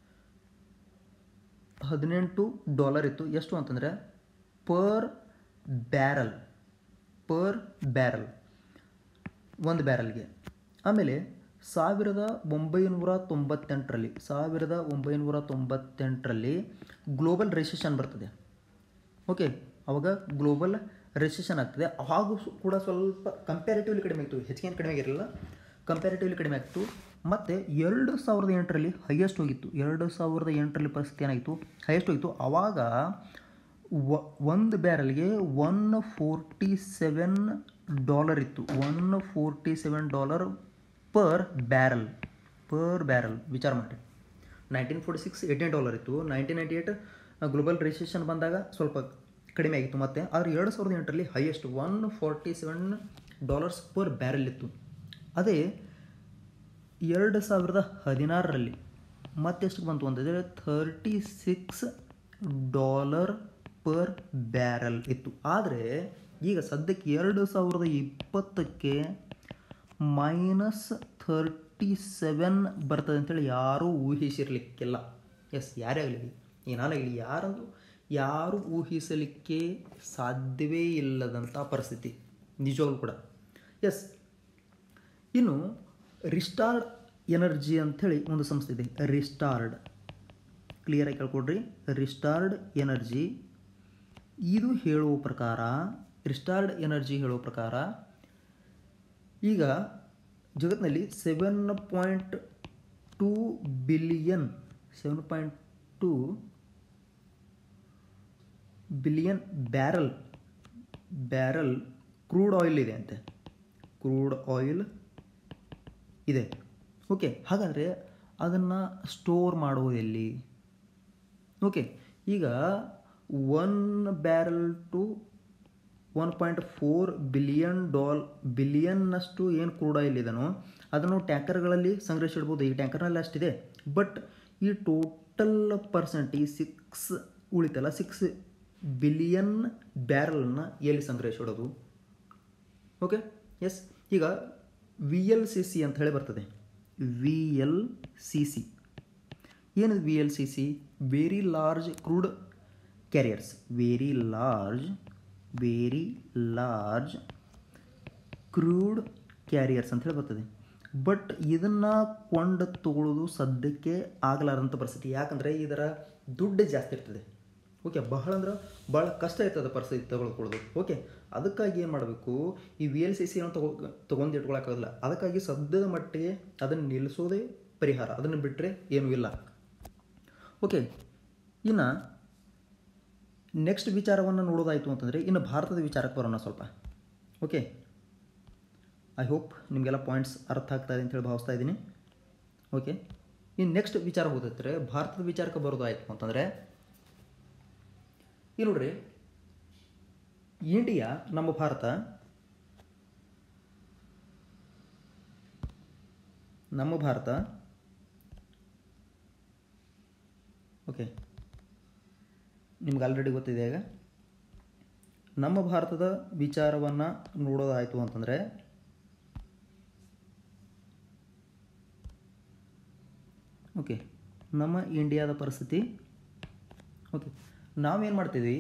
ಹದಿನೆಂಟು ಡಾಲರ್ ಇತ್ತು ಎಷ್ಟು ಅಂತಂದರೆ ಪರ್ ಬ್ಯಾರಲ್ ಪರ್ ಬ್ಯಾರಲ್ ಒಂದು ಬ್ಯಾರಲ್ಗೆ ಆಮೇಲೆ ಸಾವಿರದ ಒಂಬೈನೂರ ತೊಂಬತ್ತೆಂಟರಲ್ಲಿ ಸಾವಿರದ ಒಂಬೈನೂರ ತೊಂಬತ್ತೆಂಟರಲ್ಲಿ ಗ್ಲೋಬಲ್ ರಿಸೆಷನ್ ಬರ್ತದೆ ಓಕೆ ಅವಾಗ ಗ್ಲೋಬಲ್ ರಿಸೆಷನ್ ಆಗ್ತದೆ ಹಾಗೂ ಕೂಡ ಸ್ವಲ್ಪ ಕಂಪ್ಯಾರಿಟಿವ್ಲಿ ಕಡಿಮೆ ಆಗಿತ್ತು ಹೆಚ್ಚಿಗೆ ಕಡಿಮೆ ಆಗಿರಲಿಲ್ಲ ಕಂಪ್ಯಾರಿಟಿವ್ಲಿ ಕಡಿಮೆ ಆಗಿತ್ತು ಮತ್ತು ಎರಡು ಸಾವಿರದ ಎಂಟರಲ್ಲಿ ಹೈಯೆಸ್ಟ್ ಹೋಗಿತ್ತು ಎರಡು ಸಾವಿರದ ಎಂಟರಲ್ಲಿ ಪರಿಸ್ಥಿತಿ ಏನಾಗಿತ್ತು ಹೈಯೆಸ್ಟ್ ಹೋಗಿತ್ತು ಆವಾಗ ಒಂದು ಬ್ಯಾರಲ್ಗೆ ಒನ್ ಫೋರ್ಟಿ ಸೆವೆನ್ ಡಾಲರ್ ಇತ್ತು one forty seven dollar per barrel per barrel ವಿಚಾರ ಮಾಡಿ nineteen forty six eighteen dollar ಇತ್ತು nineteen ninety eight global recession ಬಂದಾಗ ಸ್ವಲ್ಪ ಕಡಿಮೆ ಆಗಿತ್ತು ಮತ್ತು ಆದರೆ ಎರಡು ಸಾವಿರದ ಎಂಟರಲ್ಲಿ highest one forty seven dollars per barrel ಇತ್ತು ಅದೇ ಎರಡು ಸಾವಿರದ ಹದಿನಾರರಲ್ಲಿ ಮತ್ತೆಷ್ಟು ಬಂತು ಅಂತಂದರೆ thirty six dollar per barrel ಇತ್ತು ಆದರೆ ಈಗ ಸದ್ಯಕ್ಕೆ ಎರಡು ಸಾವಿರದ ಇಪ್ಪತ್ತಕ್ಕೆ ಮೈನಸ್ ಥರ್ಟಿ ಸೆವೆನ್ ಬರ್ತದೆ ಅಂತೇಳಿ ಯಾರೂ ಊಹಿಸಿರ್ಲಿಕ್ಕಿಲ್ಲ ಎಸ್ ಯಾರೇ ಆಗಲಿ ಏನಾಗಲಿ ಯಾರು ಯಾರು ಊಹಿಸಲಿಕ್ಕೆ ಸಾಧ್ಯವೇ ಇಲ್ಲದಂಥ ಪರಿಸ್ಥಿತಿ ನಿಜವಾಗ್ಲೂ ಕೂಡ ಎಸ್ ಇನ್ನು ರಿಸ್ಟಾರ್ಡ್ ಎನರ್ಜಿ ಅಂಥೇಳಿ ಒಂದು ಸಂಸ್ಥೆ ಇದೆ ರಿಸ್ಟಾರ್ಡ್ ಕ್ಲಿಯರಾಗಿ ಕೇಳ್ಕೊಡ್ರಿ ರಿಸ್ಟಾರ್ಡ್ ಎನರ್ಜಿ ಇದು ಹೇಳುವ ಪ್ರಕಾರ ರಿಸ್ಟಾರ್ಡ್ ಎನರ್ಜಿ ಹೇಳುವ ಪ್ರಕಾರ ಈಗ ಜಗತ್ತಿನಲ್ಲಿ seven point two billion seven point two billion barrel barrel crude oil ಇದೆ ಅಂತೆ ಕ್ರೂಡ್ ಆಯಿಲ್ ಇದೆ ಓಕೆ ಹಾಗಾದರೆ ಅದನ್ನು ಸ್ಟೋರ್ ಮಾಡುವುದೆಲ್ಲಿ ಓಕೆ ಈಗ one barrel to one point four billion ಡಾಲ್ ಬಿಲಿಯನ್ನಷ್ಟು ಏನು ಕ್ರೂಡ್ ಆಯಿಲ್ ಇದೆನೋ ಅದನ್ನು ಟ್ಯಾಂಕರ್ಗಳಲ್ಲಿ ಸಂಗ್ರಹಿಸಿಡ್ಬೋದು ಈ ಟ್ಯಾಂಕರ್ನಲ್ಲಿ ಅಷ್ಟಿದೆ ಬಟ್ ಈ ಟೋಟಲ್ ಪರ್ಸೆಂಟ್ ಈ ಸಿಕ್ಸ್ ಉಳಿತಲ್ಲ ಸಿಕ್ಸ್ ಬಿಲಿಯನ್ ಬ್ಯಾರಲನ್ನು ಎಲ್ಲಿ ಸಂಗ್ರಹಿಸಿಡೋದು ಓಕೆ ಎಸ್ ಈಗ ವಿ ಎಲ್ ಸಿ ಸಿ ಅಂತ ಹೇಳಿ ಬರ್ತದೆ ವಿ ಎಲ್ ಸಿ ಸಿ ಏನಿದೆ V L C C very large crude carriers very large very large crude carriers ಅಂತ ಹೇಳಿ ಬರ್ತದೆ ಬಟ್ ಇದನ್ನು ಕೊಂಡು ತಗೊಳ್ಳೋದು ಸದ್ಯಕ್ಕೆ ಆಗಲಾರಂಥ ಪರಿಸ್ಥಿತಿ ಯಾಕಂದರೆ ಇದರ ದುಡ್ಡು ಜಾಸ್ತಿ ಇರ್ತದೆ ಓಕೆ ಬಹಳ ಅಂದ್ರೆ ಭಾಳ ಕಷ್ಟ ಇರ್ತದೆ ಪರಿಸ್ಥಿತಿ ತಗೊಳ್ಕೊಳ್ಳೋದು ಓಕೆ ಅದಕ್ಕಾಗಿ ಏನು ಮಾಡಬೇಕು ಈ ವಿ ಎಲ್ ಸಿ ಸಿ ತಗೊ ತೊಗೊಂಡು ಇಟ್ಕೊಳಕ್ಕಾಗಲ್ಲ ಅದಕ್ಕಾಗಿ ಸದ್ಯದ ಮಟ್ಟಿಗೆ ಅದನ್ನು ನಿಲ್ಲಿಸೋದೇ ಪರಿಹಾರ ಅದನ್ನು ಬಿಟ್ಟರೆ ಏನೂ ಇಲ್ಲ ಓಕೆ ಇನ್ನು ನೆಕ್ಸ್ಟ್ ವಿಚಾರವನ್ನು ನೋಡೋದಾಯಿತು ಅಂತಂದರೆ ಇನ್ನು ಭಾರತದ ವಿಚಾರಕ್ಕೆ ಬರೋಣ ಸ್ವಲ್ಪ ಓಕೆ ಐ ಹೋಪ್ ನಿಮಗೆಲ್ಲ ಪಾಯಿಂಟ್ಸ್ ಅರ್ಥ ಆಗ್ತಾ ಇದೆ ಅಂತೇಳಿ ಭಾವಿಸ್ತಾ ಇದ್ದೀನಿ ಓಕೆ ಇನ್ನು ನೆಕ್ಸ್ಟ್ ವಿಚಾರ ಹೋದ್ರೆ ಭಾರತದ ವಿಚಾರಕ್ಕೆ ಬರೋದಾಯಿತು ಅಂತಂದರೆ ಈ ನೋಡ್ರಿ ಇಂಡಿಯಾ ನಮ್ಮ ಭಾರತ ನಮ್ಮ ಭಾರತ ಓಕೆ ನಿಮ್ಗೆ ಆಲ್ರೆಡಿ ಗೊತ್ತಿದೆ ಈಗ ನಮ್ಮ ಭಾರತದ ವಿಚಾರವನ್ನು ನೋಡೋದಾಯಿತು ಅಂತಂದರೆ ಓಕೆ ನಮ್ಮ ಇಂಡಿಯಾದ ಪರಿಸ್ಥಿತಿ ಓಕೆ ನಾವೇನು ಮಾಡ್ತೀವಿ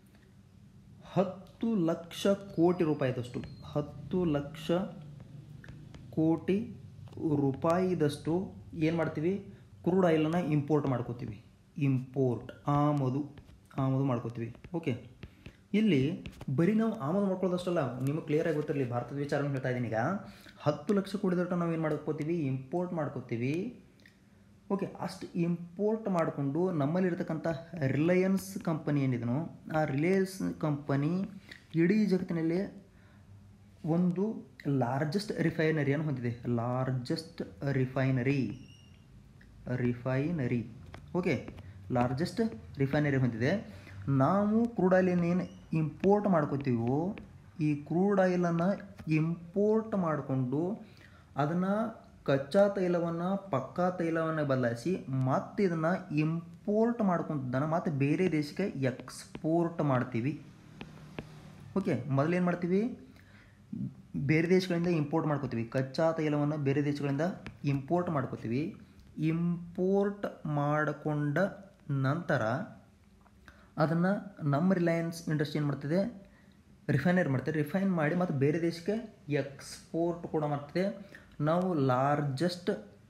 ಹತ್ತು ಲಕ್ಷ ಕೋಟಿ ರೂಪಾಯಿದಷ್ಟು ಹತ್ತು ಲಕ್ಷ ಕೋಟಿ ರೂಪಾಯಿದಷ್ಟು ಏನು ಮಾಡ್ತೀವಿ ಕ್ರೂಡ್ ಆಯಿಲನ್ನು ಇಂಪೋರ್ಟ್ ಮಾಡ್ಕೋತೀವಿ ಇಂಪೋರ್ಟ್ ಆಮದು ಆಮದು ಮಾಡ್ಕೋತೀವಿ ಓಕೆ ಇಲ್ಲಿ ಬರೀ ನಾವು ಆಮದು ಮಾಡ್ಕೊಳ್ಳೋದಷ್ಟಲ್ಲ ನಿಮಗೆ ಕ್ಲಿಯರಾಗಿ ಗೊತ್ತಿರಲಿ ಭಾರತದ ವಿಚಾರ ಹೇಳ್ತಾ ಇದ್ದೀನಿ ಈಗ ಹತ್ತು ಲಕ್ಷ ಕೋಟಿದಟ್ಟು ನಾವು ಏನು ಮಾಡ್ಕೋತೀವಿ ಇಂಪೋರ್ಟ್ ಮಾಡ್ಕೋತೀವಿ ಓಕೆ ಅಷ್ಟು ಇಂಪೋರ್ಟ್ ಮಾಡಿಕೊಂಡು ನಮ್ಮಲ್ಲಿರ್ತಕ್ಕಂಥ ರಿಲಯನ್ಸ್ ಕಂಪನಿ ಏನಿದನೋ ಆ ರಿಲಯನ್ಸ್ ಕಂಪನಿ ಇಡೀ ಜಗತ್ತಿನಲ್ಲಿ ಒಂದು ಲಾರ್ಜೆಸ್ಟ್ ರಿಫೈನರಿಯನ್ನು ಹೊಂದಿದೆ largest refinery refinery okay largest refinery ಹೊಂದಿದೆ ನಾವು ಕ್ರೂಡ್ ಆಯಿಲ್ ಏನು ಇಂಪೋರ್ಟ್ ಮಾಡ್ಕೋತೀವೋ ಈ ಕ್ರೂಡ್ ಆಯಿಲನ್ನು ಇಂಪೋರ್ಟ್ ಮಾಡಿಕೊಂಡು ಅದನ್ನು ಕಚ್ಚಾ ತೈಲವನ್ನು ಪಕ್ಕಾ ತೈಲವನ್ನು ಬದಲಾಯಿಸಿ ಮತ್ತೆ ಇದನ್ನು ಇಂಪೋರ್ಟ್ ಮಾಡ್ಕೊಂತದನ್ನು ಮತ್ತೆ ಬೇರೆ ದೇಶಕ್ಕೆ ಎಕ್ಸ್ಪೋರ್ಟ್ ಮಾಡ್ತೀವಿ ಓಕೆ ಮೊದಲೇನು ಮಾಡ್ತೀವಿ ಬೇರೆ ದೇಶಗಳಿಂದ ಇಂಪೋರ್ಟ್ ಮಾಡ್ಕೋತೀವಿ ಕಚ್ಚಾ ತೈಲವನ್ನು ಬೇರೆ ದೇಶಗಳಿಂದ ಇಂಪೋರ್ಟ್ ಮಾಡ್ಕೋತೀವಿ ಇಂಪೋರ್ಟ್ ಮಾಡಿಕೊಂಡ ನಂತರ ಅದನ್ನು ನಮ್ಮ ರಿಲಯನ್ಸ್ ಇಂಡಸ್ಟ್ರಿ ಏನು ಮಾಡ್ತಿದೆ ರಿಫೈನರಿ ಮಾಡ್ತಾರೆ ರಿಫೈನ್ ಮಾಡಿ ಮತ್ತು ಬೇರೆ ದೇಶಕ್ಕೆ ಎಕ್ಸ್ಪೋರ್ಟ್ ಕೂಡ ಮಾಡ್ತಿದೆ ನಾವು ಲಾರ್ಜೆಸ್ಟ್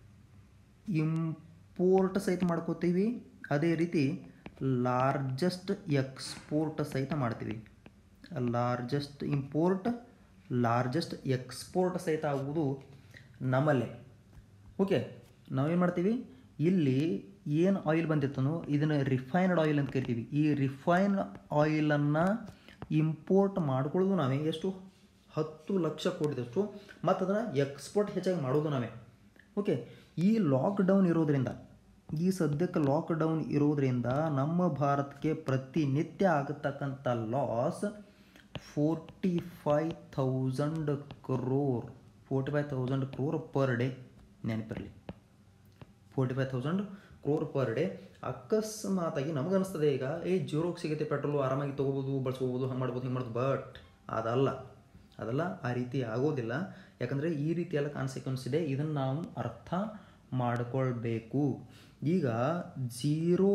ಇಂಪೋರ್ಟ್ ಸಹಿತ ಮಾಡ್ಕೋತೀವಿ ಅದೇ ರೀತಿ ಲಾರ್ಜೆಸ್ಟ್ ಎಕ್ಸ್ಪೋರ್ಟ್ ಸಹಿತ ಮಾಡ್ತೀವಿ ಲಾರ್ಜೆಸ್ಟ್ ಇಂಪೋರ್ಟ್ ಲಾರ್ಜೆಸ್ಟ್ ಎಕ್ಸ್ಪೋರ್ಟ್ ಸಹಿತ ಆಗುವುದು ನಮ್ಮಲ್ಲೇ ಓಕೆ ನಾವೇನು ಮಾಡ್ತೀವಿ ಇಲ್ಲಿ ಏನು ಆಯಿಲ್ ಬಂದಿರ್ತನೋ ಇದನ್ನು ರಿಫೈನ್ಡ್ ಆಯಿಲ್ ಅಂತ ಕರಿತೀವಿ ಈ ರಿಫೈನ್ಡ್ ಆಯಿಲನ್ನು ಇಂಪೋರ್ಟ್ ಮಾಡ್ಕೊಳ್ಳೋದು ನಾವೇ ಎಷ್ಟು ಹತ್ತು ಲಕ್ಷ ಕೋಟಿದಷ್ಟು ಮತ್ತು ಅದನ್ನು ಎಕ್ಸ್ಪೋರ್ಟ್ ಹೆಚ್ಚಾಗಿ ಮಾಡೋದು ನಾವೇ ಓಕೆ ಈ ಲಾಕ್ಡೌನ್ ಇರೋದ್ರಿಂದ ಈ ಸದ್ಯಕ್ಕೆ ಲಾಕ್ಡೌನ್ ಇರೋದ್ರಿಂದ ನಮ್ಮ ಭಾರತಕ್ಕೆ ಪ್ರತಿನಿತ್ಯ ಆಗತಕ್ಕಂಥ loss forty five thousand crore forty five thousand crore per day ನೆನಪಿರಲಿ forty five thousand crore per day ಅಕಸ್ಮಾತಾಗಿ ನಮಗನ್ನಿಸ್ತದೆ ಈಗ ಏ ಜೀರೋಗೆ ಸಿಗುತ್ತೆ ಪೆಟ್ರೋಲು ಆರಾಮಾಗಿ ತೊಗೋಬೋದು ಬಳಸ್ಕೋಬೋದು ಹಂಗೆ ಮಾಡ್ಬೋದು ಹಿಂಗೆ ಮಾಡ್ಬೋದು ಬಟ್ ಅದಲ್ಲ ಅದಲ್ಲ ಆ ರೀತಿ ಆಗೋದಿಲ್ಲ ಯಾಕಂದರೆ ಈ ರೀತಿಯೆಲ್ಲ ಕಾನ್ಸಿಕ್ವೆನ್ಸ್ ಇದೆ ಇದನ್ನು ನಾವು ಅರ್ಥ ಮಾಡಿಕೊಳ್ಬೇಕು ಈಗ ಜೀರೋ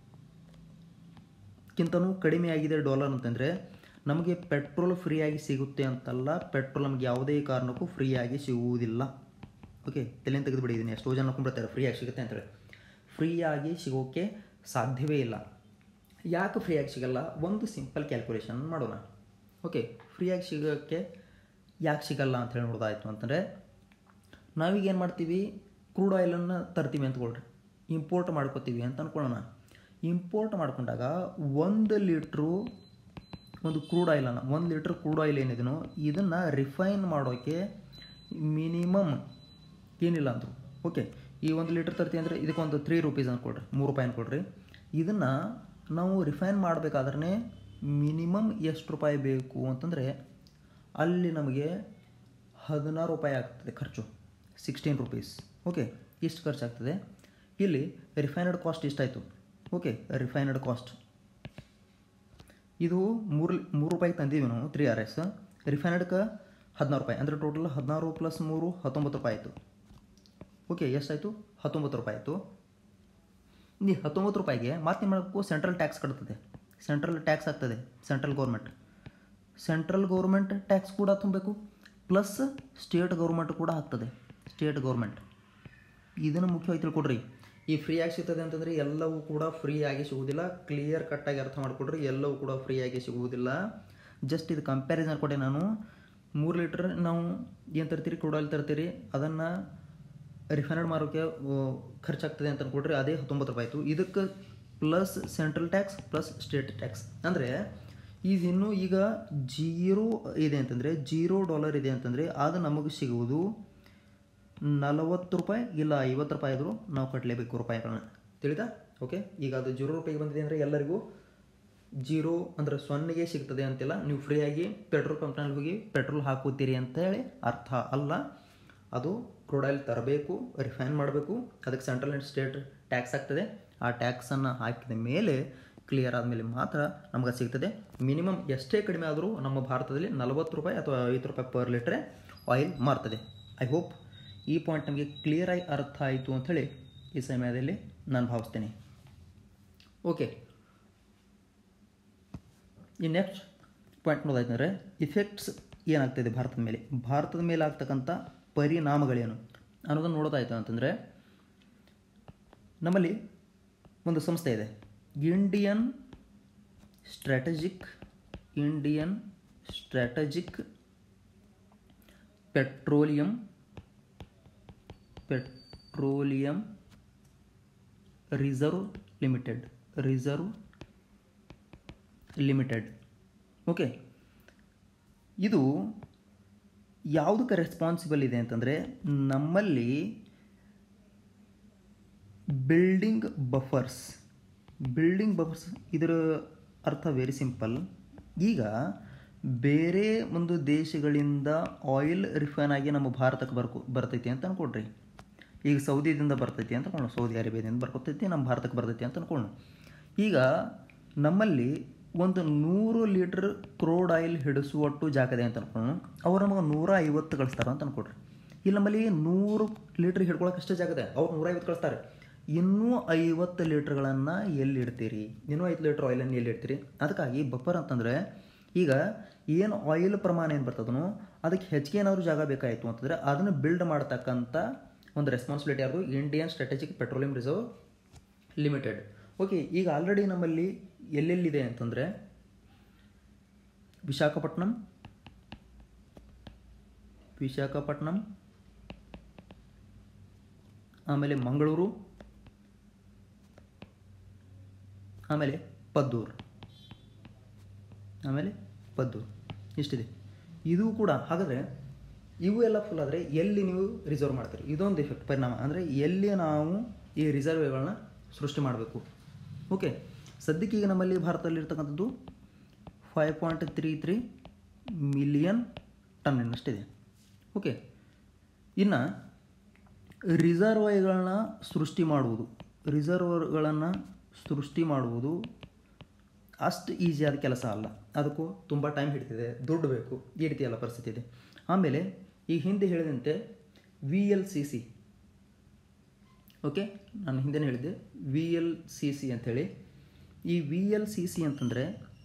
ಕ್ಕಿಂತನೂ ಕಡಿಮೆ ಆಗಿದೆ ಡಾಲರ್ ಅಂತಂದರೆ ನಮಗೆ ಪೆಟ್ರೋಲ್ ಫ್ರೀಯಾಗಿ ಸಿಗುತ್ತೆ ಅಂತಲ್ಲ ಪೆಟ್ರೋಲ್ ನಮಗೆ ಯಾವುದೇ ಕಾರಣಕ್ಕೂ ಫ್ರೀಯಾಗಿ ಸಿಗುವುದಿಲ್ಲ ಓಕೆ ತಲೆಯನ್ನು ತೆಗೆದುಬಿಡಿ ಇದನ್ನು ಎಷ್ಟೋ ಜನ ಅನ್ಕೊಂಡ್ಬಿಡ್ತಾರೆ ಫ್ರೀಯಾಗಿ ಸಿಗುತ್ತೆ ಅಂತೇಳಿ ಫ್ರೀಯಾಗಿ ಸಿಗೋಕ್ಕೆ ಸಾಧ್ಯವೇ ಇಲ್ಲ ಯಾಕೆ ಫ್ರೀಯಾಗಿ ಸಿಗಲ್ಲ ಒಂದು ಸಿಂಪಲ್ ಕ್ಯಾಲ್ಕುಲೇಷನ್ ಮಾಡೋಣ ಓಕೆ ಫ್ರೀಯಾಗಿ ಸಿಗೋಕ್ಕೆ ಯಾಕೆ ಸಿಗಲ್ಲ ಅಂತ ಹೇಳಿ ನೋಡೋದಾಯಿತು ಅಂತಂದರೆ ನಾವೀಗ ಏನು ಮಾಡ್ತೀವಿ ಕ್ರೂಡ್ ಆಯಿಲನ್ನು ತರ್ತೀವಿ ಅಂದ್ಕೊಳ್ರಿ ಇಂಪೋರ್ಟ್ ಮಾಡ್ಕೋತೀವಿ ಅಂತ ಅಂದ್ಕೊಳ್ಳೋಣ ಇಂಪೋರ್ಟ್ ಮಾಡ್ಕೊಂಡಾಗ ಒಂದು ಲೀಟ್ರು ಒಂದು ಕ್ರೂಡ್ ಆಯಿಲನ್ನು ಒಂದು ಲೀಟ್ರ್ ಕ್ರೂಡ್ ಆಯಿಲ್ ಏನಿದೆನೋ ಇದನ್ನು ರಿಫೈನ್ ಮಾಡೋಕ್ಕೆ ಮಿನಿಮಮ್ ಏನಿಲ್ಲ ಅಂದರು ಓಕೆ ಈ ಒಂದು ಲೀಟ್ರ್ ತರ್ತೀವಿ ಅಂದರೆ ಇದಕ್ಕೊಂದು ತ್ರೀ ರುಪೀಸ್ ಅಂದ್ಕೊಳ್ರಿ ಮೂರು ರೂಪಾಯಿ ಅಂದ್ಕೊಳ್ರಿ ಇದನ್ನು ನಾವು ರಿಫೈನ್ ಮಾಡಬೇಕಾದ್ರೆ ಮಿನಿಮಮ್ ಎಷ್ಟು ರೂಪಾಯಿ ಬೇಕು ಅಂತಂದರೆ ಅಲ್ಲಿ ನಮಗೆ ಹದಿನಾರು ರೂಪಾಯಿ ಆಗ್ತದೆ ಖರ್ಚು ಸಿಕ್ಸ್ಟೀನ್ ರುಪೀಸ್ ಓಕೆ ಇಷ್ಟು ಖರ್ಚಾಗ್ತದೆ ಇಲ್ಲಿ ರಿಫೈನಡ್ ಕಾಸ್ಟ್ ಇಷ್ಟಾಯಿತು ಓಕೆ ರಿಫೈನಡ್ ಕಾಸ್ಟ್ ಇದು ಮೂರು ಮೂರು ರೂಪಾಯಿಗೆ ತಂದೀವಿ ನಾವು ತ್ರೀ ಆರ್ ಎಸ್ ರಿಫೈನಡ್ಗೆ ಹದಿನಾರು ರೂಪಾಯಿ ಅಂದರೆ ಟೋಟಲ್ ಹದಿನಾರು ಪ್ಲಸ್ ಮೂರು ಹತ್ತೊಂಬತ್ತು ರೂಪಾಯಿ ಆಯಿತು ಓಕೆ ಎಷ್ಟಾಯಿತು ಹತ್ತೊಂಬತ್ತು ರೂಪಾಯಿ ಆಯಿತು ನೀ ಹತ್ತೊಂಬತ್ತು ರೂಪಾಯಿಗೆ ಮತ್ತೆ ಏನು ಮಾಡಬೇಕು ಸೆಂಟ್ರಲ್ ಟ್ಯಾಕ್ಸ್ ಕಟ್ತದೆ ಸೆಂಟ್ರಲ್ ಟ್ಯಾಕ್ಸ್ ಆಗ್ತದೆ central government central government tax ಕೂಡ ತುಂಬಬೇಕು ಪ್ಲಸ್ ಸ್ಟೇಟ್ ಗೌರ್ಮೆಂಟ್ ಕೂಡ ಆಗ್ತದೆ ಸ್ಟೇಟ್ ಗೌರ್ಮೆಂಟ್ ಇದನ್ನು ಮುಖ್ಯವಾಗಿ ತಿಳ್ಕೊಡ್ರಿ ಈ ಫ್ರೀ ಆಗಿ ಸಿಗ್ತದೆ ಅಂತಂದರೆ ಎಲ್ಲವೂ ಕೂಡ ಫ್ರೀ ಆಗಿ ಸಿಗುವುದಿಲ್ಲ ಕ್ಲಿಯರ್ ಕಟ್ಟಾಗಿ ಅರ್ಥ ಮಾಡಿಕೊಡ್ರಿ ಎಲ್ಲವೂ ಕೂಡ ಫ್ರೀ ಆಗಿ ಸಿಗುವುದಿಲ್ಲ ಜಸ್ಟ್ ಇದು ಕಂಪ್ಯಾರಿಸನ್ ಕೊಟ್ಟೆ ನಾನು ಮೂರು ಲೀಟ್ರ್ ನಾವು ಏನು ತರ್ತೀರಿ ಕ್ರೂಡ್ ಆಯಿಲ್ ತರ್ತೀರಿ ಅದನ್ನು ರಿಫೈನಡ್ ಮಾರೋಕ್ಕೆ ಖರ್ಚಾಗ್ತದೆ ಅಂತ ಅನ್ಕೊಡ್ರಿ ಅದೇ ಹತ್ತೊಂಬತ್ತು ರೂಪಾಯಿ ಆಯಿತು ಇದಕ್ಕೆ plus central tax plus state tax ಅಂದರೆ ಇದಿನ್ನೂ ಈಗ ಜೀರೋ ಇದೆ ಅಂತಂದರೆ ಜೀರೋ ಡಾಲರ್ ಇದೆ ಅಂತಂದರೆ ಅದು ನಮಗೆ ಸಿಗುವುದು ನಲವತ್ತು ರೂಪಾಯಿ ಇಲ್ಲ ಐವತ್ತು ರೂಪಾಯಿ ಆದರೂ ನಾವು ಕಟ್ಟಲೇಬೇಕು ರೂಪಾಯಿಗಳನ್ನ ತಿಳಿತಾ ಓಕೆ ಈಗ ಅದು ಜೀರೋ ರೂಪಾಯಿಗೆ ಬಂದಿದೆ ಅಂದರೆ ಎಲ್ಲರಿಗೂ ಜೀರೋ ಅಂದರೆ ಸೊನ್ನೆಗೆ ಸಿಗ್ತದೆ ಅಂತಿಲ್ಲ ನೀವು ಫ್ರೀಯಾಗಿ ಪೆಟ್ರೋಲ್ ಪಂಪ್ನಲ್ಲಿ ಹೋಗಿ ಪೆಟ್ರೋಲ್ ಹಾಕೋತೀರಿ ಅಂತೇಳಿ ಅರ್ಥ ಅಲ್ಲ ಅದು ಕ್ರೂಡ್ ಆಯಿಲ್ ತರಬೇಕು ರಿಫೈನ್ ಮಾಡಬೇಕು ಅದಕ್ಕೆ ಸೆಂಟ್ರಲ್ ಆ್ಯಂಡ್ ಸ್ಟೇಟ್ ಟ್ಯಾಕ್ಸ್ ಆಗ್ತದೆ ಆ ಟ್ಯಾಕ್ಸನ್ನು ಹಾಕಿದ ಮೇಲೆ ಕ್ಲಿಯರ್ ಆದಮೇಲೆ ಮಾತ್ರ ನಮ್ಗೆ ಸಿಗ್ತದೆ ಮಿನಿಮಮ್ ಎಷ್ಟೇ ಕಡಿಮೆ ಆದರೂ ನಮ್ಮ ಭಾರತದಲ್ಲಿ ನಲವತ್ತು ರೂಪಾಯಿ ಅಥವಾ ಐವತ್ತು ರೂಪಾಯಿ ಪರ್ ಲೀಟ್ರೆ ಆಯಿಲ್ ಮಾರ್ತದೆ ಐ ಹೋಪ್ ಈ ಪಾಯಿಂಟ್ ನಮಗೆ ಕ್ಲಿಯರಾಗಿ ಅರ್ಥ ಆಯಿತು ಅಂಥೇಳಿ ಈ ಸಮಯದಲ್ಲಿ ನಾನು ಭಾವಿಸ್ತೇನೆ ಓಕೆ ಈ ನೆಕ್ಸ್ಟ್ ಪಾಯಿಂಟ್ ನೋಡೋದಾಯ್ತಂದರೆ ಇಫೆಕ್ಟ್ಸ್ ಏನಾಗ್ತಾಯಿದೆ ಭಾರತದ ಮೇಲೆ ಭಾರತದ ಮೇಲೆ ಆಗ್ತಕ್ಕಂಥ ಪರಿಣಾಮಗಳೇನು ಅನ್ನೋದನ್ನು ನೋಡೋದಾಯ್ತು ಅಂತಂದರೆ ನಮ್ಮಲ್ಲಿ ಒಂದು ಸಂಸ್ಥೆ ಇದೆ Indian strategic Indian strategic petroleum petroleum reserve limited reserve limited okay ಇದು ಯಾವುದಕ್ಕೆ ರೆಸ್ಪಾನ್ಸಿಬಲ್ ಇದೆ ಅಂತಂದರೆ ನಮ್ಮಲ್ಲಿ ಬಿಲ್ಡಿಂಗ್ ಬಫರ್ಸ್ ಬಿಲ್ಡಿಂಗ್ ಬಫರ್ಸ್ ಇದರ ಅರ್ಥ ವೆರಿ ಸಿಂಪಲ್ ಈಗ ಬೇರೆ ಒಂದು ದೇಶಗಳಿಂದ ಆಯಿಲ್ ರಿಫೈನ್ ಆಗಿ ನಮ್ಮ ಭಾರತಕ್ಕೆ ಬರ್ಕೊ ಬರ್ತೈತಿ ಅಂತ ಅನ್ಕೊಡ್ರಿ ಈಗ ಸೌದಿದಿಂದ ಬರ್ತೈತಿ ಅಂತ ಅನ್ಕೊಳ್ಳೋಣ ಸೌದಿ ಅರೇಬಿಯಾದಿಂದ ಬರ್ಕೊತೈತಿ ನಮ್ಮ ಭಾರತಕ್ಕೆ ಬರ್ತೈತಿ ಅಂತ ಅನ್ಕೊಳ್ಳೋಣ ಈಗ ನಮ್ಮಲ್ಲಿ ಒಂದು ನೂರು ಲೀಟ್ರ್ ಕ್ರೋಡ್ ಆಯಿಲ್ ಹಿಡಿಸುವಟ್ಟು ಜಾಗದೆ ಅಂತ ಅನ್ಕೊಳ್ಳೋಣ ಅವ್ರು ನಮಗೆ ನೂರ ಐವತ್ತು ಕಳಿಸ್ತಾರೆ ಅಂತ ಅನ್ಕೊಡ್ರಿ ಇಲ್ಲಿ ನಮ್ಮಲ್ಲಿ ನೂರು ಲೀಟ್ರ್ ಹಿಡ್ಕೊಳಕ್ಕೆ ಅಷ್ಟೇ ಜಾಗದೆ ಅವ್ರು ನೂರ ಐವತ್ತು ಕಳಿಸ್ತಾರೆ ಇನ್ನೂ ಐವತ್ತು ಲೀಟ್ರ್ಗಳನ್ನು ಎಲ್ಲಿ ಇಡ್ತೀರಿ ಇನ್ನೂ ಐದು ಲೀಟ್ರ್ ಆಯಿಲನ್ನು ಎಲ್ಲಿ ಇಡ್ತೀರಿ ಅದಕ್ಕಾಗಿ ಬಫರ್ ಅಂತಂದರೆ ಈಗ ಏನು ಆಯಿಲ್ ಪ್ರಮಾಣ ಏನು ಬರ್ತದನೋ ಅದಕ್ಕೆ ಹೆಚ್ಚಿಗೆ ಏನಾದರೂ ಜಾಗ ಬೇಕಾಯಿತು ಅಂತಂದರೆ ಅದನ್ನು ಬಿಲ್ಡ್ ಮಾಡ್ತಕ್ಕಂಥ ಒಂದು ರೆಸ್ಪಾನ್ಸಿಬಿಲಿಟಿ ಯಾವುದು Indian strategic petroleum reserve limited okay ಈಗ ಆಲ್ರೆಡಿ ನಮ್ಮಲ್ಲಿ ಎಲ್ಲೆಲ್ಲಿದೆ ಅಂತಂದರೆ ವಿಶಾಖಪಟ್ಟಣಂ ವಿಶಾಖಪಟ್ಟಣಂ ಆಮೇಲೆ ಮಂಗಳೂರು ಆಮೇಲೆ ಪದ್ದೂರು ಆಮೇಲೆ ಪದ್ದೂರು ಇಷ್ಟಿದೆ ಇದು ಕೂಡ ಹಾಗಾದರೆ ಇವು ಎಲ್ಲ ಫುಲ್ ಆದರೆ ಎಲ್ಲಿ ನೀವು ರಿಸರ್ವ್ ಮಾಡ್ತೀರಿ ಇದೊಂದು ಎಫೆಕ್ಟ್ ಪರಿಣಾಮ ಅಂದರೆ ಎಲ್ಲಿ ನಾವು ಈ ರಿಸರ್ವ್ಗಳನ್ನ ಸೃಷ್ಟಿ ಮಾಡಬೇಕು ಓಕೆ ಸದ್ಯಕ್ಕೆ ಈಗ ನಮ್ಮಲ್ಲಿ ಭಾರತದಲ್ಲಿ ಇರ್ತಕ್ಕಂಥದ್ದು five point three three million ಟನ್ನಷ್ಟಿದೆ ಓಕೆ ಇನ್ನು ರಿಸರ್ವಾಯಗಳನ್ನ ಸೃಷ್ಟಿ ಮಾಡುವುದು ರಿಸರ್ವರ್ಗಳನ್ನು ಸೃಷ್ಟಿ ಮಾಡುವುದು ಅಷ್ಟು ಈಸಿಯಾದ ಕೆಲಸ ಅಲ್ಲ ಅದಕ್ಕೂ ತುಂಬ ಟೈಮ್ ಹಿಡಿತಿದೆ ದುಡ್ಡು ಬೇಕು ಈ ರೀತಿಯೆಲ್ಲ ಪರಿಸ್ಥಿತಿ ಇದೆ ಆಮೇಲೆ ಈ ಹಿಂದೆ ಹೇಳಿದಂತೆ V L C C okay ನಾನು ಹಿಂದೆ ಹೇಳಿದ್ದೆ ವಿ ಎಲ್ ಸಿ ಸಿ ಅಂಥೇಳಿ ಈ ವಿ ಎಲ್ ಸಿ ಸಿ ಅಂತಂದರೆ